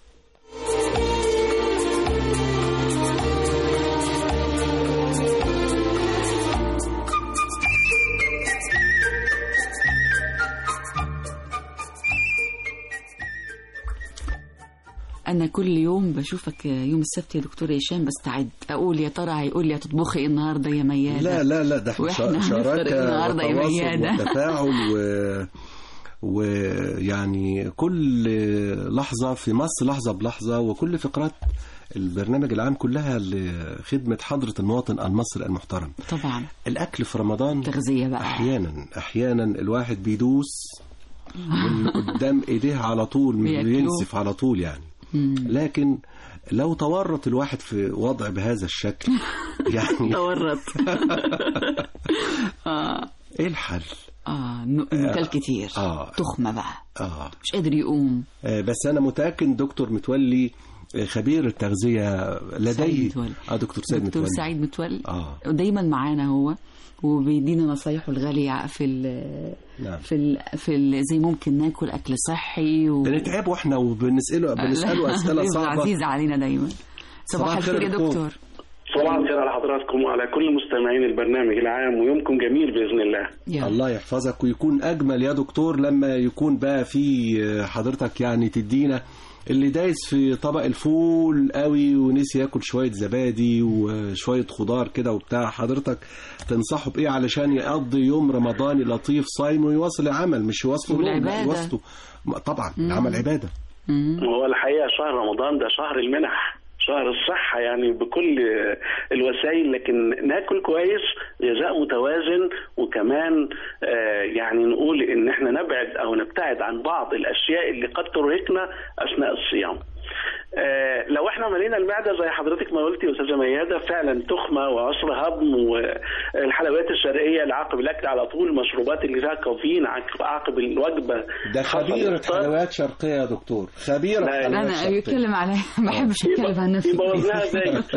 أنا كل يوم بشوفك يوم السبت يا دكتور هشام بستعد أقول يا ترى هيقول لي هتطبخي إيه النهاردة يا ميادة لا لا لا ده احنا وإحنا هنفطر شراكه النهاردة يا وتواصل ميادة وتفاعل و ويعني كل لحظة في مصر لحظة بلحظة وكل فقرات البرنامج العام كلها لخدمة حضرة المواطن المصري المحترم طبعا الأكل في رمضان تغذية بقى أحيانا أحيانا الواحد بيدوس واللي قدام إيديه على طول بياكلوه. بينسف على طول يعني لكن لو تورط الواحد في وضع بهذا الشكل يعني تورط آه ايه الحل؟ آه ن- نكل كتير اه تخمة بقى اه مش قادر يقوم آه، بس انا متاكد دكتور متولي آه، خبير التغذيه لديه سعيد متولي. اه دكتور سيد دكتور متولي سعيد متولي اه ودايما معانا هو وبيدينا نصايحه الغالية في ال نعم في ال في ال زي ممكن ناكل أكل صحي و... بنتعب واحنا وبنساله بنساله لا، اسئله ضيف صعبه عزيز علينا دايما صباح صباح الخير يا الخير يا دكتور صباح الخير على حضراتكم وعلى كل مستمعين البرنامج العام ويومكم جميل باذن الله. الله يحفظك ويكون اجمل يا دكتور لما يكون بقى في آه، حضرتك يعني تدينا اللي دايس في طبق الفول قوي ونسي ياكل شويه زبادي وشويه خضار كده وبتاع حضرتك تنصحه بايه علشان يقضي يوم رمضاني لطيف صايم ويواصل العمل مش يواصله نوم، لا، والعبادة. يواصله طبعا مم. العمل عباده هو الحقيقه شهر رمضان ده شهر المنح شهر الصحة يعني بكل الوسائل لكن ناكل كويس غذاء متوازن وكمان آه، يعني نقول ان احنا نبعد او نبتعد عن بعض الاشياء اللي قد ترهقنا اثناء الصيام. آه، لو احنا ملينا المعده زي حضرتك ما قلتي يا استاذه مياده فعلا تخمه وعسر هضم والحلويات الشرقيه اللي عقب الاكل على طول المشروبات اللي فيها كافيين عقب عقب الوجبه ده خاصة خبيرة الإفطار. حلويات شرقية يا دكتور خبيرة لا، حلويات أنا شرقية يتكلم عليا ما بحبش أتكلم عن نفسي يبوظ لها زيت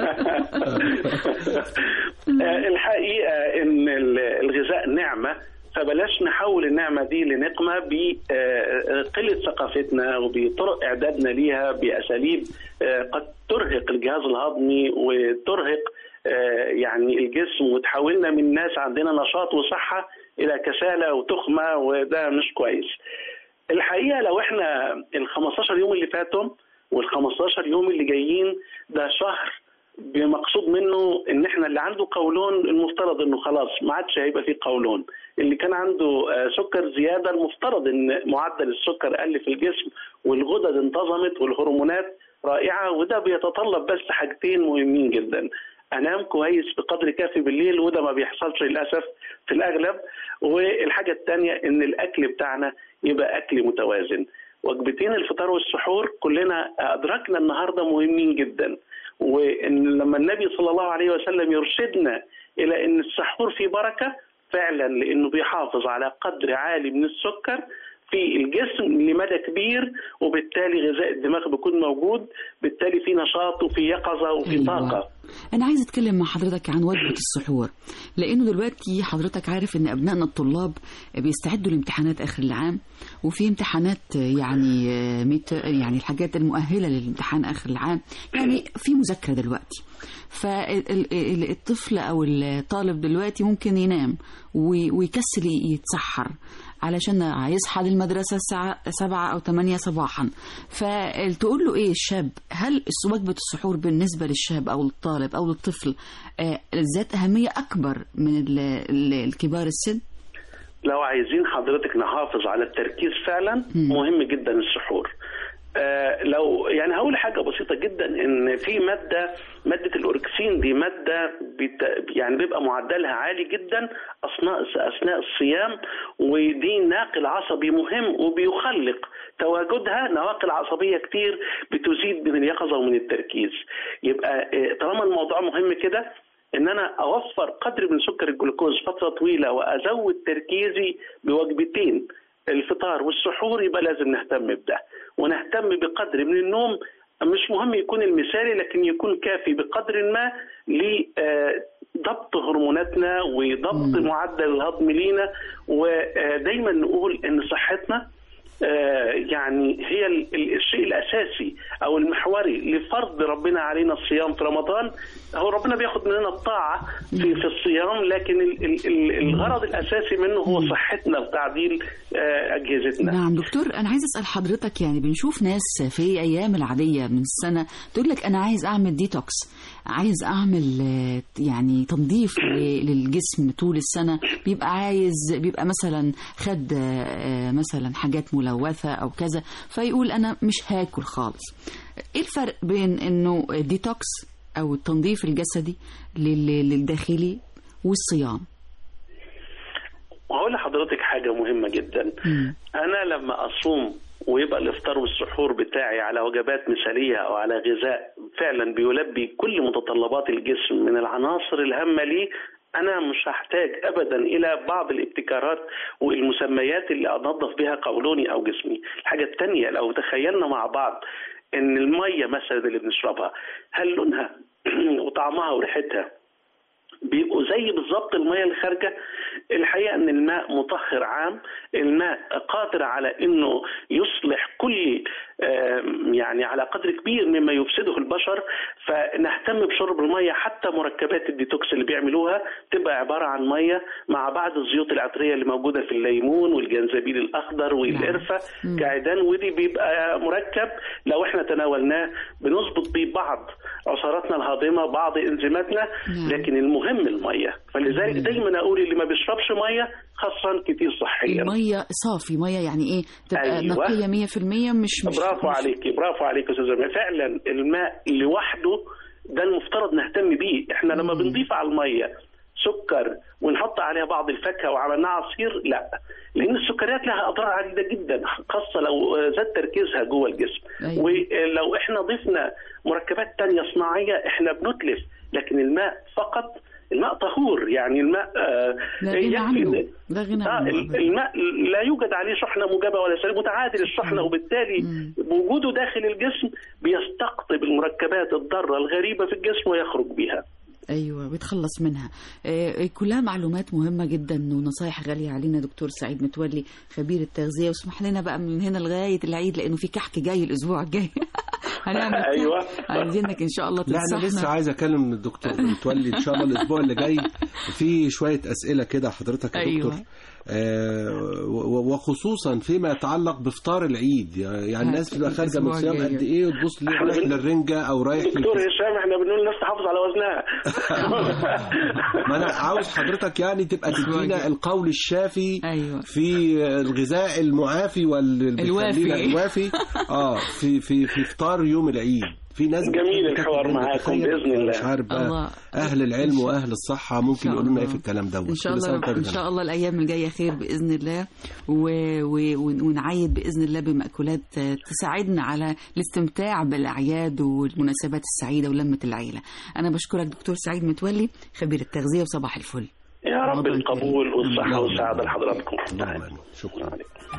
آه، الحقيقه ان ال- الغذاء نعمه فبلاش نحول النعمه دي لنقمه بقله ثقافتنا وبطرق اعدادنا ليها باساليب آه، قد ترهق الجهاز الهضمي وترهق آه، يعني الجسم وتحولنا من ناس عندنا نشاط وصحه الى كساله وتخمه وده مش كويس. الحقيقه لو احنا ال 15 يوم اللي فاتوا وال 15 يوم اللي جايين ده شهر بمقصود منه ان احنا اللي عنده قولون المفترض انه خلاص ما عادش هيبقى فيه قولون اللي كان عنده آه، سكر زياده المفترض ان معدل السكر قل في الجسم والغدد انتظمت والهرمونات رائعه وده بيتطلب بس حاجتين مهمين جدا انام كويس بقدر كافي بالليل وده ما بيحصلش للاسف في الاغلب والحاجه الثانيه ان الاكل بتاعنا يبقى اكل متوازن وجبتين الفطار والسحور كلنا ادركنا النهارده مهمين جدا وان لما النبي صلى الله عليه وسلم يرشدنا الى ان السحور فيه بركه فعلا لانه بيحافظ على قدر عالي من السكر في الجسم لمدى كبير وبالتالي غذاء الدماغ بيكون موجود بالتالي في نشاط وفي يقظه وفي أيوة. طاقه أنا عايزة أتكلم مع حضرتك عن وجبة السحور لأنه دلوقتي حضرتك عارف إن أبنائنا الطلاب بيستعدوا لامتحانات آخر العام وفي امتحانات يعني ميت يعني الحاجات المؤهلة للامتحان آخر العام يعني في مذاكرة دلوقتي فالطفل أو الطالب دلوقتي ممكن ينام وي- ويكسل يتسحر علشان هيصحى للمدرسة الساعة سبعة أو ثمانية صباحا فتقول له إيه الشاب هل الس- وجبة السحور بالنسبة للشاب أو الطالب أو للطفل آه، ذات أهمية أكبر من ال- ال- الكبار السن؟ لو عايزين حضرتك نحافظ على التركيز فعلا مهم جدا السحور آه لو يعني هقول حاجه بسيطه جدا ان في ماده ماده الاوركسين دي ماده بت يعني بيبقى معدلها عالي جدا اثناء اثناء الصيام ودي ناقل عصبي مهم وبيخلق تواجدها نواقل عصبيه كتير بتزيد من اليقظه ومن التركيز يبقى آه، طالما الموضوع مهم كده ان انا اوفر قدر من سكر الجلوكوز فتره طويله وازود تركيزي بوجبتين الفطار والسحور يبقى لازم نهتم بده ونهتم بقدر من النوم مش مهم يكون المثالي لكن يكون كافي بقدر ما لضبط هرموناتنا وضبط معدل الهضم لينا ودايما نقول ان صحتنا آه، يعني هي ال- ال- الشيء الاساسي او المحوري لفرض ربنا علينا الصيام في رمضان هو ربنا بياخد مننا الطاعه في في الصيام لكن ال- ال- ال- الغرض الاساسي منه هو صحتنا وتعديل آه، اجهزتنا نعم دكتور أنا عايز أسأل حضرتك يعني بنشوف ناس في أيام العادية من السنة تقول لك أنا عايز أعمل ديتوكس عايز أعمل آه، يعني تنظيف ل- للجسم طول السنة بيبقى عايز بيبقى مثلا خد آه، آه، مثلا حاجات ملوثة أو كذا فيقول أنا مش هاكل خالص إيه الفرق بين إنه ديتوكس أو التنظيف الجسدي لل- للداخلي والصيام وهقول لحضرتك حاجه مهمه جدا انا لما اصوم ويبقى الافطار والسحور بتاعي على وجبات مثاليه او على غذاء فعلا بيلبي كل متطلبات الجسم من العناصر الهامه ليه انا مش هحتاج ابدا الى بعض الابتكارات والمسميات اللي انظف بها قولوني او جسمي الحاجه الثانيه لو تخيلنا مع بعض ان الميه مثلا اللي بنشربها هل لونها وطعمها وريحتها بيبقوا زي بالظبط الميه اللي خارجه الحقيقه ان الماء مطهر عام الماء قادر على انه يصلح كل آم، يعني على قدر كبير مما يفسده البشر فنهتم بشرب الميه حتى مركبات الديتوكس اللي بيعملوها تبقى عباره عن ميه مع بعض الزيوت العطريه اللي موجوده في الليمون والجنزبيل الاخضر والقرفه كعيدان ودي بيبقى مركب لو احنا تناولناه بنظبط بيه بعض عصاراتنا الهاضمه بعض انزيماتنا لكن المهم الميه فلذلك دايما اقول اللي ما بيشربش ميه خاصه كتير صحيا مية صافي مية يعني ايه تبقى أيوة. نقية مية في المية مش مش برافو مش عليكي برافو عليك يا استاذ جمال فعلا الماء لوحده ده المفترض نهتم بيه احنا لما بنضيف على الميه سكر ونحط عليها بعض الفاكهه وعملناها عصير لا لان السكريات لها اضرار عديده جدا خاصه لو زاد تركيزها جوه الجسم أيوة. ولو احنا ضفنا مركبات تانية صناعيه احنا بنتلف لكن الماء فقط الماء طهور يعني الماء آه لا غنى يكفي عنه إن- لا غنى آه عنه ال- الماء لا يوجد عليه شحنه موجبه ولا سالبه متعادل الشحنه وبالتالي وجوده داخل الجسم بيستقطب المركبات الضاره الغريبه في الجسم ويخرج بها ايوه بيتخلص منها آه، كلها معلومات مهمه جدا ونصايح غاليه علينا دكتور سعيد متولي خبير التغذيه واسمح لنا بقى من هنا لغايه العيد لانه في كحك جاي الاسبوع الجاي هنعمل كحك. أيوة. عايزينك ان شاء الله لا انا لسه تنصحنا عايز اكلم الدكتور متولي ان شاء الله الاسبوع اللي جاي في شويه اسئله كده حضرتك يا أيوة. دكتور آه، و- وخصوصا فيما يتعلق بافطار العيد يعني الناس بتبقى خارجه من الأسبوع الصيام الجاي. قد ايه وتبص ليه رايح للرنجه او رايح دكتور لل- هشام احنا بنقول الناس تحافظ على وزنها ما انا عاوز حضرتك يعني تبقى تدينا القول الشافي أيوة. في الغذاء المعافي وال الوافي. بيخلينا الوافي اه في في في افطار يوم العيد في ناس جميل بتاكل الحوار رنجة. معاكم تخيل، بإذن الله. مش عارف بقى الله. اهل العلم واهل الصحه ممكن شاء يقولوا لنا ايه الله. في الكلام دوت ان شاء كل سنة الله وأنت ان بخير. شاء الله الايام الجايه خير باذن الله و... و... ون- ونعيد باذن الله بمأكولات تساعدنا على الاستمتاع بالاعياد والمناسبات السعيده ولمه العيله انا بشكرك دكتور سعيد متولي خبير التغذيه وصباح الفل يا رب رمضان القبول والصحة اللهم والسعادة لحضراتكم شكرا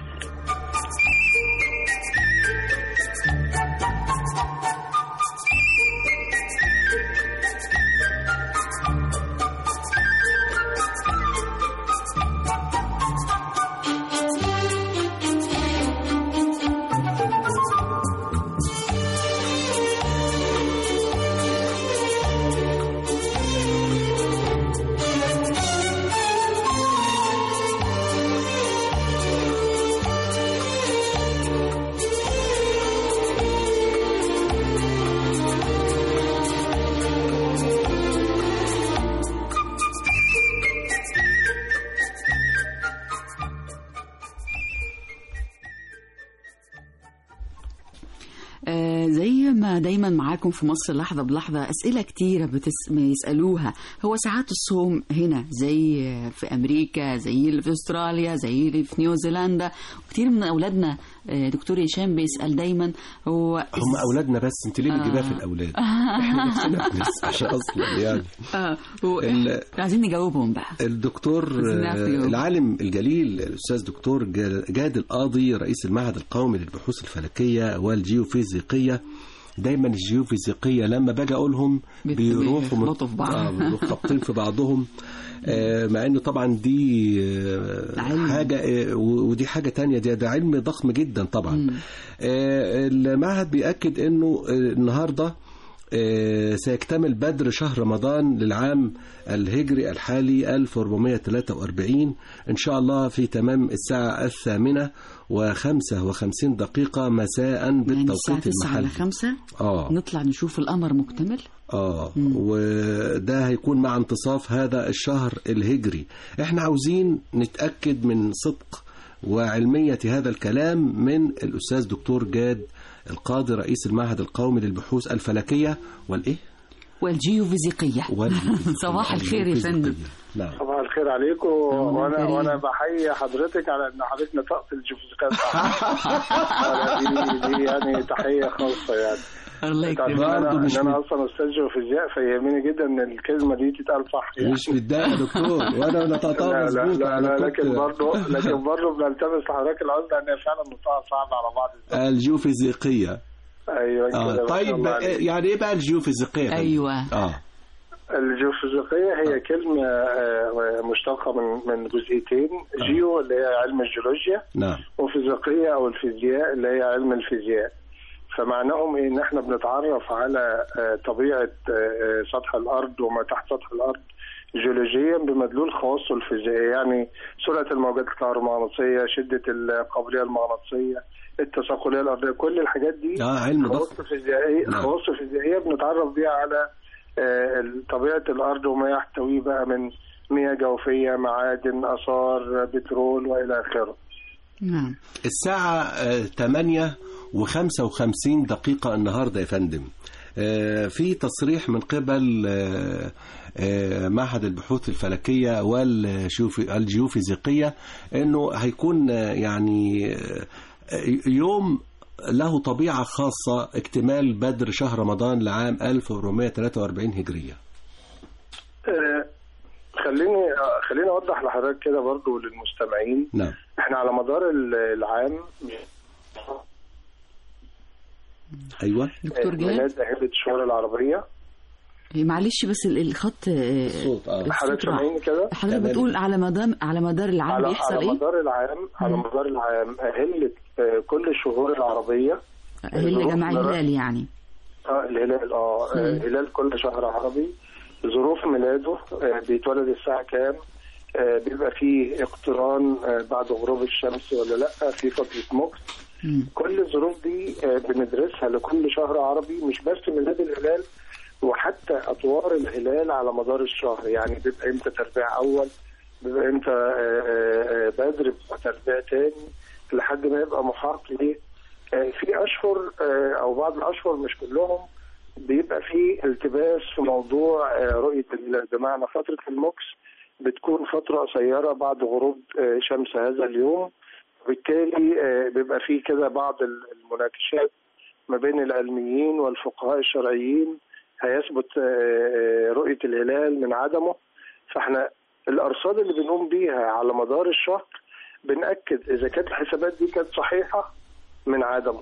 آه، زي ما دايما معاكم في مصر لحظة بلحظة أسئلة كتيرة بتس... بيسألوها هو ساعات الصوم هنا زي في أمريكا زي اللي في أستراليا زي اللي في نيوزيلندا وكتير من أولادنا آه، دكتور هشام بيسأل دايما هو هم اولادنا بس انت ليه بتجيبها في آه. الاولاد احنا نفسنا بنسمعش اصلا يعني اه هو ال- عايزين نجاوبهم بقى الدكتور عايزين نعرف آه، اليوم. العالم الجليل الاستاذ دكتور جا- جاد القاضي رئيس المعهد القومي للبحوث الفلكيه والجيوفيزيقيه دايما الجيوفيزيقيه لما باجي اقولهم بت- بيروحوا بيخبطوا في بعض. آه، بيروحوا خابطين في بعضهم آه، مع انه طبعا دي آه، علم. حاجه آه، و- ودي حاجه تانية ده, ده علم ضخم جدا طبعا مم. آه، المعهد بيأكد انه آه، النهارده آه، سيكتمل بدر شهر رمضان للعام الهجري الحالي 1443 إن شاء الله في تمام الساعة الثامنة وخمسة وخمسين دقيقة مساء يعني الساعة بالتوقيت 9 المحلي على 5 آه نطلع نشوف القمر مكتمل آه وده هيكون مع انتصاف هذا الشهر الهجري احنا عاوزين نتأكد من صدق وعلمية هذا الكلام من الأستاذ دكتور جاد القاضي رئيس المعهد القومي للبحوث الفلكية والإيه؟ والجيوفيزيقية صباح الخير يا فندم نعم صباح الخير عليكم وانا كريم. وانا بحيي حضرتك على ان حضرتك نطقت الجوفيزيقات صح دي, دي يعني تحيه خاصه يعني الله تعرف يكرمك ان انا, برضه مش إن أنا من- اصلا استاذ جيوفيزياء فيهمني جدا ان الكلمه دي تتقال صح يعني مش متضايق يا دكتور وانا نطقتها لا لا مظبوط لا, أنا لا كنت- لكن برضه لكن برضه بنلتمس لحضرتك العذر ان فعلا نطقها صعب على بعض الجيوفيزيقية ايوه كده آه ما شاء طيب الله عليك. يعني ايه بقى الجيوفيزيقية يا فندم؟ أيوة اه الجيوفيزيقية هي كلمة آه، مشتقة من من جزئيتين جيو اللي هي علم الجيولوجيا نعم وفيزيقية أو الفيزياء اللي هي علم الفيزياء فمعناهم إيه إن إحنا بنتعرف على آه، طبيعة آه، آه، سطح الأرض وما تحت سطح الأرض جيولوجيا بمدلول خواصه الفيزيائية يعني سرعة الموجات الكهرومغناطيسية شدة القابلية المغناطيسية التثاقلية الأرضية كل الحاجات دي اه علم خواص ضخم فيزيائية نعم. خواص فيزيائية بنتعرف بيها على آه، طبيعة الأرض وما يحتويه بقى من مياه جوفية معادن آثار بترول وإلى آخره نعم الساعة آه، 8 و55 دقيقة النهاردة يا فندم آه، في تصريح من قبل آه، آه، معهد البحوث الفلكية والجيوفيزيقية انه هيكون آه، يعني آه، يوم له طبيعة خاصة اكتمال بدر شهر رمضان لعام 1443 هجرية آه، خليني آه، خليني أوضح لحضرتك كده برضو للمستمعين نعم احنا على مدار ال- العام دكتور آه، جاد ميلاد أهلة الشهور العربية معلش بس ال- الخط آه، الصوت اه حضرتك راح. سامعيني كده حضرتك بتقول على مدار على مدار العام على بيحصل على ايه؟ مدار العام على مم. مدار العام أهلة آه، كل الشهور العربية هل ظروف جماعة مرا- الهلال يعني اه الهلال اه آه، مم. هلال كل شهر عربي ظروف ميلاده آه، بيتولد الساعة كام آه، بيبقى فيه اقتران آه، بعد غروب الشمس ولا لا في فتره موكس كل الظروف دي آه، بندرسها لكل شهر عربي مش بس ميلاد الهلال وحتى اطوار الهلال على مدار الشهر يعني بيبقى امتى تربيع اول بيبقى امتى آه، آه، آه، بدر بيبقى تربيع تاني لحد ما يبقى محاط ليه آه، في اشهر آه، او بعض الاشهر مش كلهم بيبقى في التباس في موضوع آه، رؤيه الهلال بمعنى فتره الموكس بتكون فتره قصيره بعد غروب آه، شمس هذا اليوم وبالتالي آه، بيبقى في كده بعض المناقشات ما بين العلميين والفقهاء الشرعيين هيثبت آه، آه، رؤيه الهلال من عدمه فاحنا الارصاد اللي بنقوم بيها على مدار الشهر بنأكد اذا كانت الحسابات دي كانت صحيحه من عدمه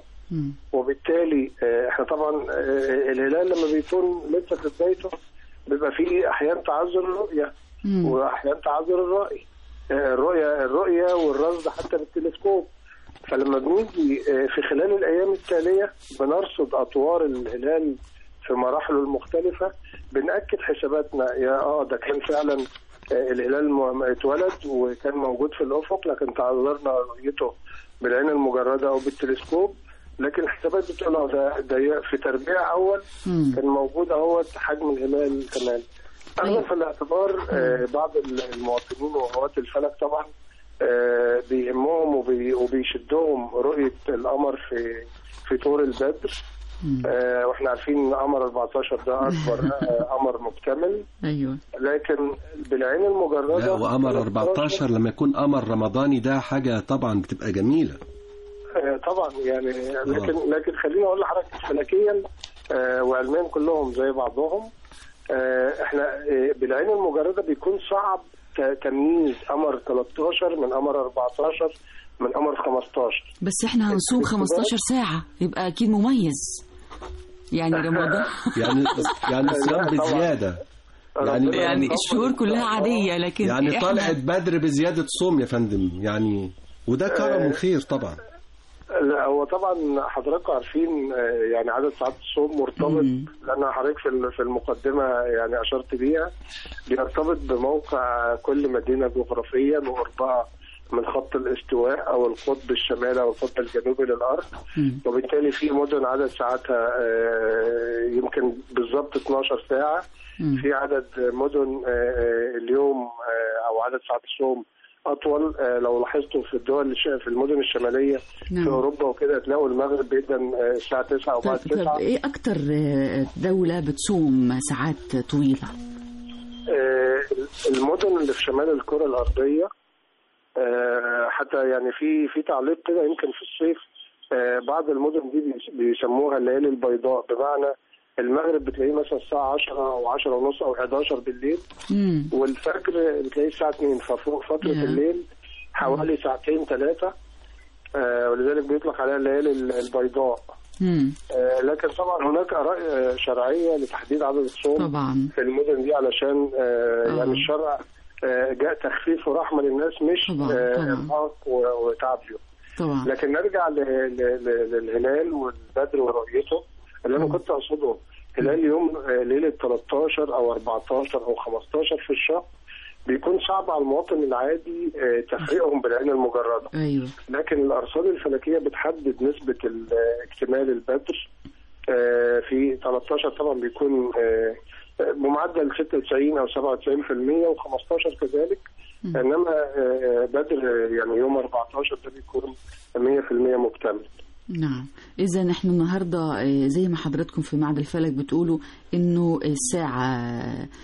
وبالتالي آه، احنا طبعا آه، الهلال لما بيكون لسه في بدايته بيبقى فيه احيان تعذر الرؤيه واحيان تعذر الرأي آه، الرؤيه الرؤيه والرصد حتى بالتلسكوب فلما بنيجي آه، في خلال الايام التاليه بنرصد اطوار الهلال في مراحله المختلفه بنأكد حساباتنا يا اه ده كان فعلا آه، الهلال م- اتولد وكان موجود في الافق لكن تعذرنا رؤيته بالعين المجرده او بالتلسكوب لكن الحسابات بتقول اه ده ده في تربيع اول كان موجود اهوت حجم الهلال كمان اخذا في الاعتبار آه، بعض المواطنين وهواة الفلك طبعا آه، بيهمهم وبي- وبيشدهم رؤيه القمر في في طور البدر آه، واحنا عارفين ان قمر 14 ده اكبر آه، قمر مكتمل ايوه لكن بالعين المجرده لا وقمر 14 لما يكون قمر رمضاني ده حاجة طبعا بتبقى جميلة آه، طبعا يعني لكن لكن خليني اقول لحضرتك فلكيا آه، وعلميا كلهم زي بعضهم آه، احنا آه، بالعين المجرده بيكون صعب ت- تمييز قمر 13 من قمر 14 من قمر 15 بس احنا هنصوم 15 ساعة يبقى اكيد مميز يعني رمضان يعني يعني الصيام بزيادة يعني يعني الشهور كلها عادية لكن يعني احنا طلعت بدر بزيادة صوم يا فندم يعني وده كرم وخير طبعا لا هو طبعا حضراتكم عارفين آه، يعني عدد ساعات الصوم مرتبط لان حضرتك في ال- في المقدمه يعني اشرت ليها بيرتبط بموقع كل مدينه جغرافيا وقربها من خط الاستواء او القطب الشمالي او القطب الجنوبي للارض وبالتالي في مدن عدد ساعاتها آه، يمكن بالظبط 12 ساعه في عدد مدن آه، آه، اليوم آه، او عدد ساعات الصوم اطول آه، لو لاحظتوا في الدول الش- في المدن الشماليه نعم. في اوروبا وكده تلاقوا المغرب بيبدا آه، الساعه 9 وبعد طب, طب 9 ايه اكتر آه، دولة بتصوم ساعات طويلة آه، المدن اللي في شمال الكره الارضيه آه، حتى يعني في في تعليق كده يمكن في الصيف آه، بعض المدن دي بيس- بيسموها الليالي البيضاء بمعنى المغرب بتلاقيه مثلا الساعه 10 او 10 ونص او 11 بالليل مم. والفجر بتلاقيه الساعه 2 ففوق فتره يا. الليل حوالي ساعتين ثلاثه آه، ولذلك بيطلق عليها الليالي البيضاء مم. آه، لكن طبعا هناك اراء آه، شرعيه لتحديد عدد الصوم طبعا في المدن دي علشان آه، يعني الشرع آه، جاء تخفيف ورحمه للناس مش طبعاً، آه، طبعاً. ارهاق و- وتعب لهم طبعا لكن نرجع ل- ل- ل- للهلال والبدر ورؤيته اللي انا كنت اقصده هلال يوم آه، ليله 13 او 14 او 15 في الشهر بيكون صعب على المواطن العادي آه، تفريقهم بالعين المجرده ايوه لكن الارصاد الفلكيه بتحدد نسبه ال- اكتمال البدر آه، في 13 طبعا بيكون آه، بمعدل 96 او 97% و15 كذلك انما آه، بدر يعني يوم 14 ده بيكون 100% مكتمل نعم إذا نحن النهاردة آه، زي ما حضراتكم في معهد الفلك بتقولوا إنه الساعة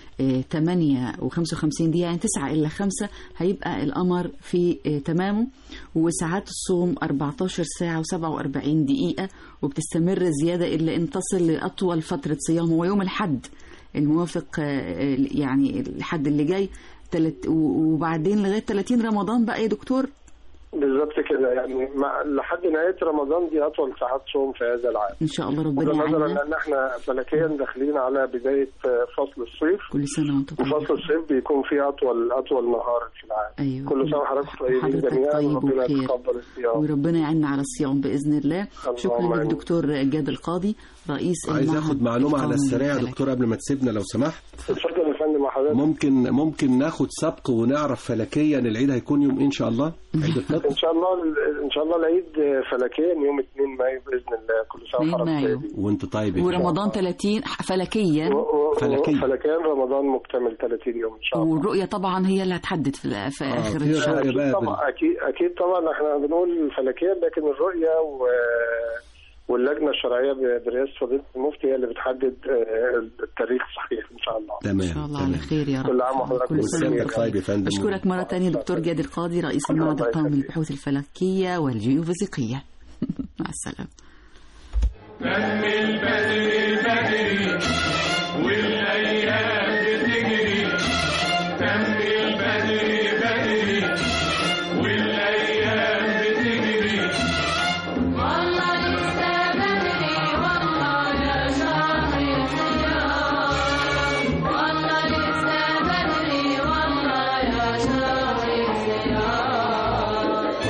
8 و55 دقيقة يعني 9 إلا 5 هيبقى القمر في آه، تمامه وساعات الصوم 14 ساعة و47 دقيقة وبتستمر زيادة إلا أن تصل لأطول فترة صيام هو يوم الحد الموافق آه، يعني الحد اللي جاي تلت وبعدين لغاية 30 رمضان بقى يا دكتور بالظبط كده يعني مع لحد نهايه رمضان دي اطول ساعات صوم في هذا العام إن شاء الله ربنا وده نظرا يعيننا لان احنا فلكيا داخلين على بدايه آه، فصل الصيف كل سنة وأنتم طيبين وفصل الصيف بيكون فيه اطول اطول نهار في العام أيوة. كل سنه وحضراتكم طيبين حضرتك جميعا طيب وربنا وبخير. يتقبل الصيام وربنا يعيننا على الصيام بإذن الله شكرا آمين. للدكتور جاد القاضي رئيس عايز المعهد اخد معلومة على القومي السريع يا للفلك. دكتور قبل ما تسيبنا لو سمحت اتفضل يا فندم مع حضرتك ممكن ممكن ناخد سبق ونعرف فلكيا العيد هيكون يوم إيه ان شاء الله عيد الفطر ان شاء الله ان شاء الله العيد فلكيا يوم 2 مايو باذن الله كل سنه 2 وحضرتك مايو. طيبين. وانت طيب يا ورمضان 30 فلكيا و- و- فلكيا. فلكيا رمضان مكتمل 30 يوم ان شاء الله والرؤية طبعا هي اللي هتحدد في, في آخر في الشهر رؤية بقى بال- طبعا اكيد اكيد طبعا احنا بنقول فلكيا لكن الرؤيه و واللجنه الشرعيه ب- برئاسه فضيله المفتي هي اللي بتحدد آه، التاريخ الصحيح ان شاء الله تمام إن شاء الله على تمام خير يا رب كل عام وحضرتك كل سنة بخير. وسيادتك طيب يا فندم أشكرك مرة تانية دكتور جاد القاضي رئيس المعهد الله القومي يخليك. للبحوث الفلكية والجيوفيزيقية مع السلامة دم البدر بدري والايام بتجري دم البدر بدري والايام بتجري والله لسه بدري والله يا شهر الصيام والله لسه بدري والله يا شهر الصيام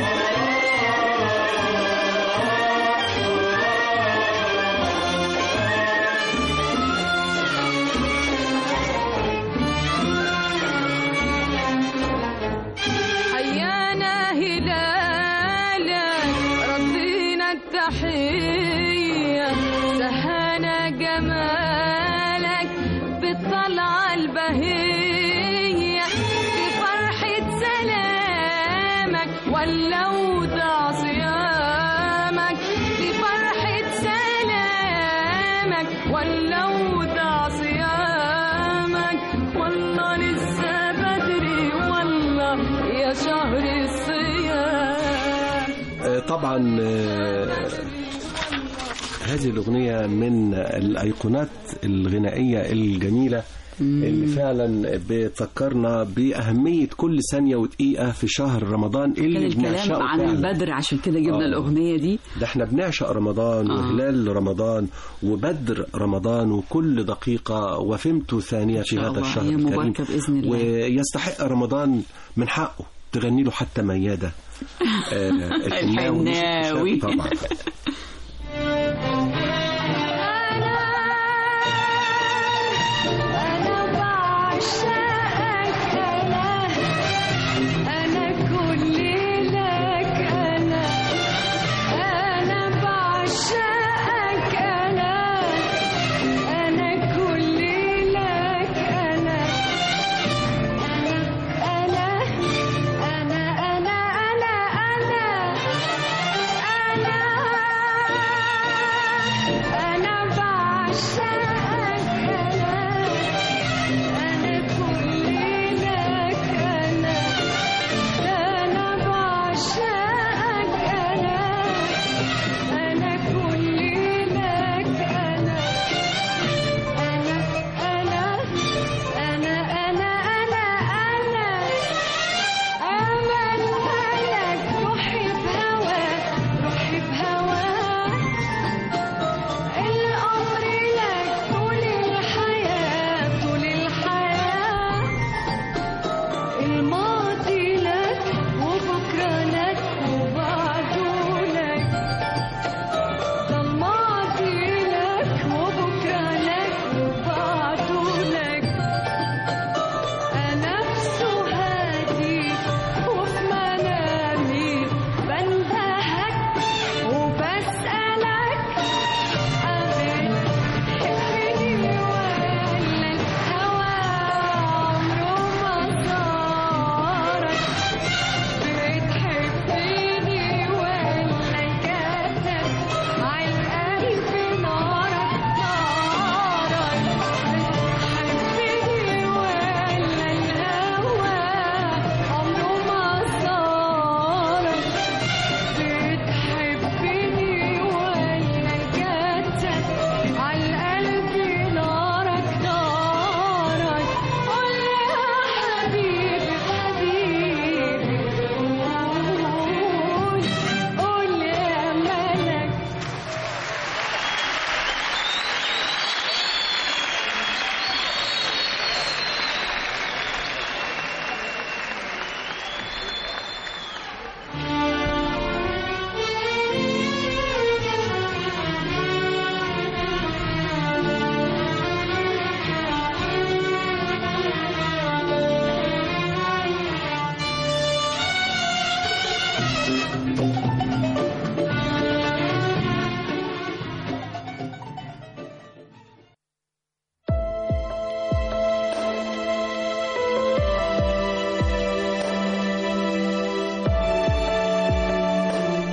حيانا هلالك رضينا التحية سهانا جمالك بالطلعة البهية بفرحة سلامك ولو ضاع صيامك بفرحة سلامك ولو ضاع صيامك والله لسه بدري والله يا شهر الصيام آه، طبعا آه، هذه الأغنية من الأيقونات الغنائية الجميلة اللي فعلا بتفكرنا بأهمية كل ثانية ودقيقة في شهر رمضان كان اللي الكلام بنعشقه عن فعلا. البدر عشان كده جبنا آه. الأغنية دي ده احنا بنعشق رمضان آه. وهلال رمضان وبدر رمضان وكل دقيقة وفمت ثانية في شاء هذا الله. الشهر أيام الكريم مباركة بإذن الله. ويستحق رمضان من حقه تغني له حتى ميادة آه، الحناوي الحناوي. طبعا أنا بعشقك أنا أنا كل لك أنا أنا بعشقك أنا أنا كل لك أنا أنا أنا أنا أنا أنا أنا أنا بعشقك أنا أنا كل لك أنا أنا بعشقك أنا أنا كل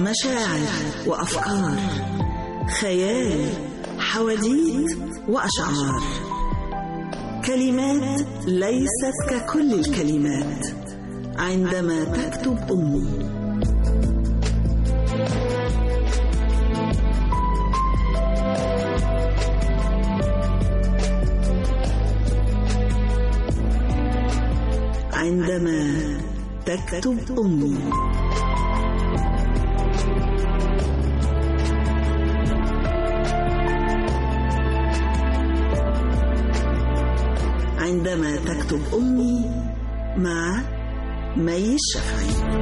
مشاعر وأفكار خيال حواديت وأشعار كلمات ليست ككل الكلمات عندما تكتب أمي عندما تكتب أمي عندما تكتب أمي مع مي الشافعي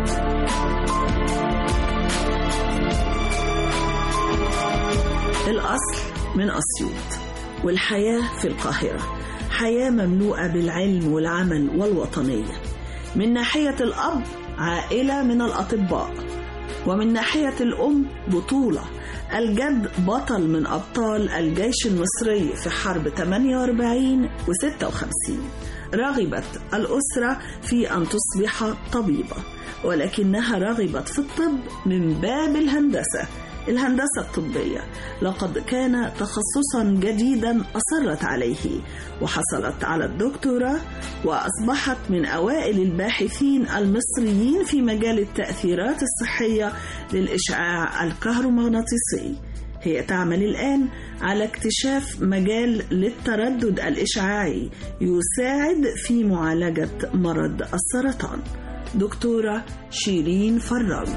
الأصل من أسيوط والحياة في القاهرة حياة مملوءة بالعلم والعمل والوطنية من ناحية الأب عائلة من الأطباء ومن ناحية الأم بطولة الجد بطل من أبطال الجيش المصري في حرب 48 و 56 رغبت الأسرة في أن تصبح طبيبة ولكنها رغبت في الطب من باب الهندسة الهندسة الطبية لقد كان تخصصا جديدا أصرت عليه وحصلت على الدكتوراه وأصبحت من أوائل الباحثين المصريين في مجال التأثيرات الصحية للإشعاع الكهرومغناطيسي هي تعمل الآن على اكتشاف مجال للتردد الإشعاعي يساعد في معالجة مرض السرطان دكتورة شيرين فراج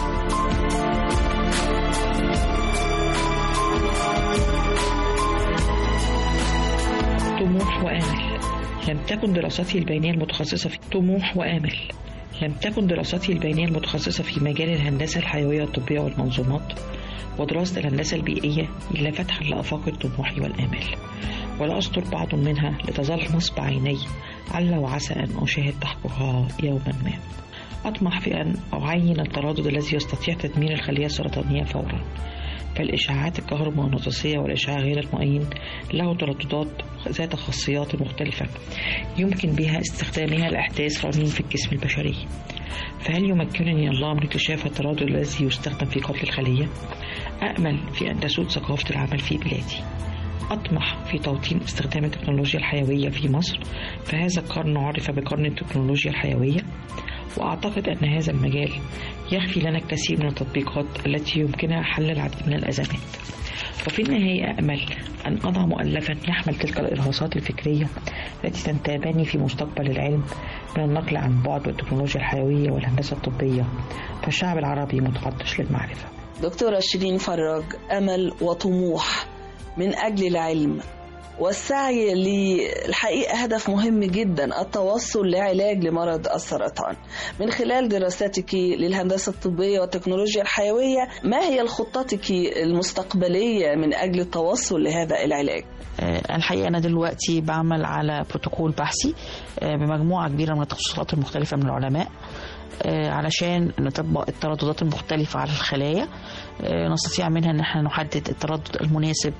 طموح وآمل لم تكن دراستي البينية المتخصصة في طموح وآمل لم تكن دراستي البينية المتخصصة في مجال الهندسة الحيوية الطبية والمنظومات ودراسة الهندسة البيئية إلا فتحا لآفاق الطموح والآمال ولا أستر بعض منها لتظل نصب عيني عل وعسى أن أشاهد تحققها يوما ما أطمح في أن أعين التردد الذي يستطيع تدمير الخلية السرطانية فورا فالإشعاعات الكهرومغناطيسية والإشعاع غير المؤين له ترددات ذات خاصيات مختلفة يمكن بها استخدامها لإحداث رنين في الجسم البشري فهل يمكنني الله من اكتشاف التردد الذي يستخدم في قتل الخلية؟ أأمل في أن تسود ثقافة العمل في بلادي أطمح في توطين استخدام التكنولوجيا الحيوية في مصر فهذا القرن عرف بقرن التكنولوجيا الحيوية وأعتقد أن هذا المجال يخفي لنا الكثير من التطبيقات التي يمكنها حل العديد من الأزمات وفي النهاية أأمل أن أضع مؤلفا يحمل تلك الإرهاصات الفكرية التي تنتابني في مستقبل العلم من النقل عن بعد والتكنولوجيا الحيوية والهندسة الطبية فالشعب العربي متعطش للمعرفة دكتورة شيرين فراج أمل وطموح من أجل العلم والسعي للحقيقة هدف مهم جدا التوصل لعلاج لمرض السرطان من خلال دراستك للهندسة الطبية والتكنولوجيا الحيوية ما هي خطتك المستقبلية من أجل التوصل لهذا العلاج؟ الحقيقة أنا دلوقتي بعمل على بروتوكول بحثي بمجموعة كبيرة من التخصصات المختلفة من العلماء علشان نطبق الترددات المختلفة على الخلايا نستطيع منها ان احنا نحدد التردد المناسب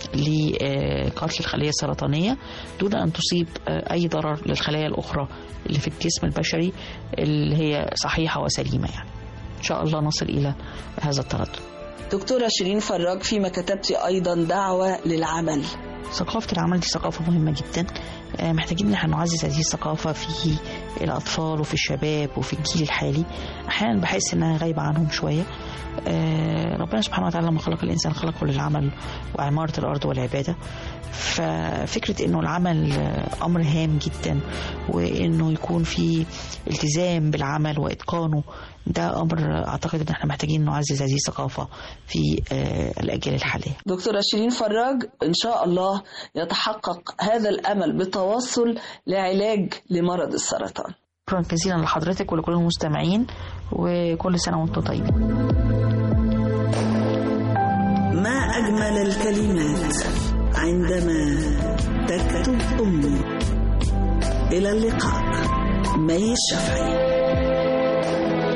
لقتل الخلية السرطانية دون ان تصيب اي ضرر للخلايا الاخرى اللي في الجسم البشري اللي هي صحيحة وسليمة يعني ان شاء الله نصل الى هذا التردد دكتورة شيرين فراج فيما كتبت ايضا دعوة للعمل ثقافة العمل دي ثقافة مهمة جدا محتاجين ان احنا نعزز هذه الثقافة في الأطفال وفي الشباب وفي الجيل الحالي أحيانا بحس إنها غايبة عنهم شوية ربنا سبحانه وتعالى لما خلق الإنسان خلقه للعمل وعمارة الأرض والعبادة ففكرة إنه العمل أمر هام جدا وإنه يكون في التزام بالعمل وإتقانه ده أمر أعتقد إن احنا محتاجين نعزز هذه الثقافة في الأجيال الحالية دكتورة شيرين فراج إن شاء الله يتحقق هذا الأمل بالتوصل لعلاج لمرض السرطان شكرا جزيلا لحضرتك ولكل المستمعين وكل سنة وانتم طيبين ما أجمل الكلمات عندما تكتب أمي إلى اللقاء مي الشافعي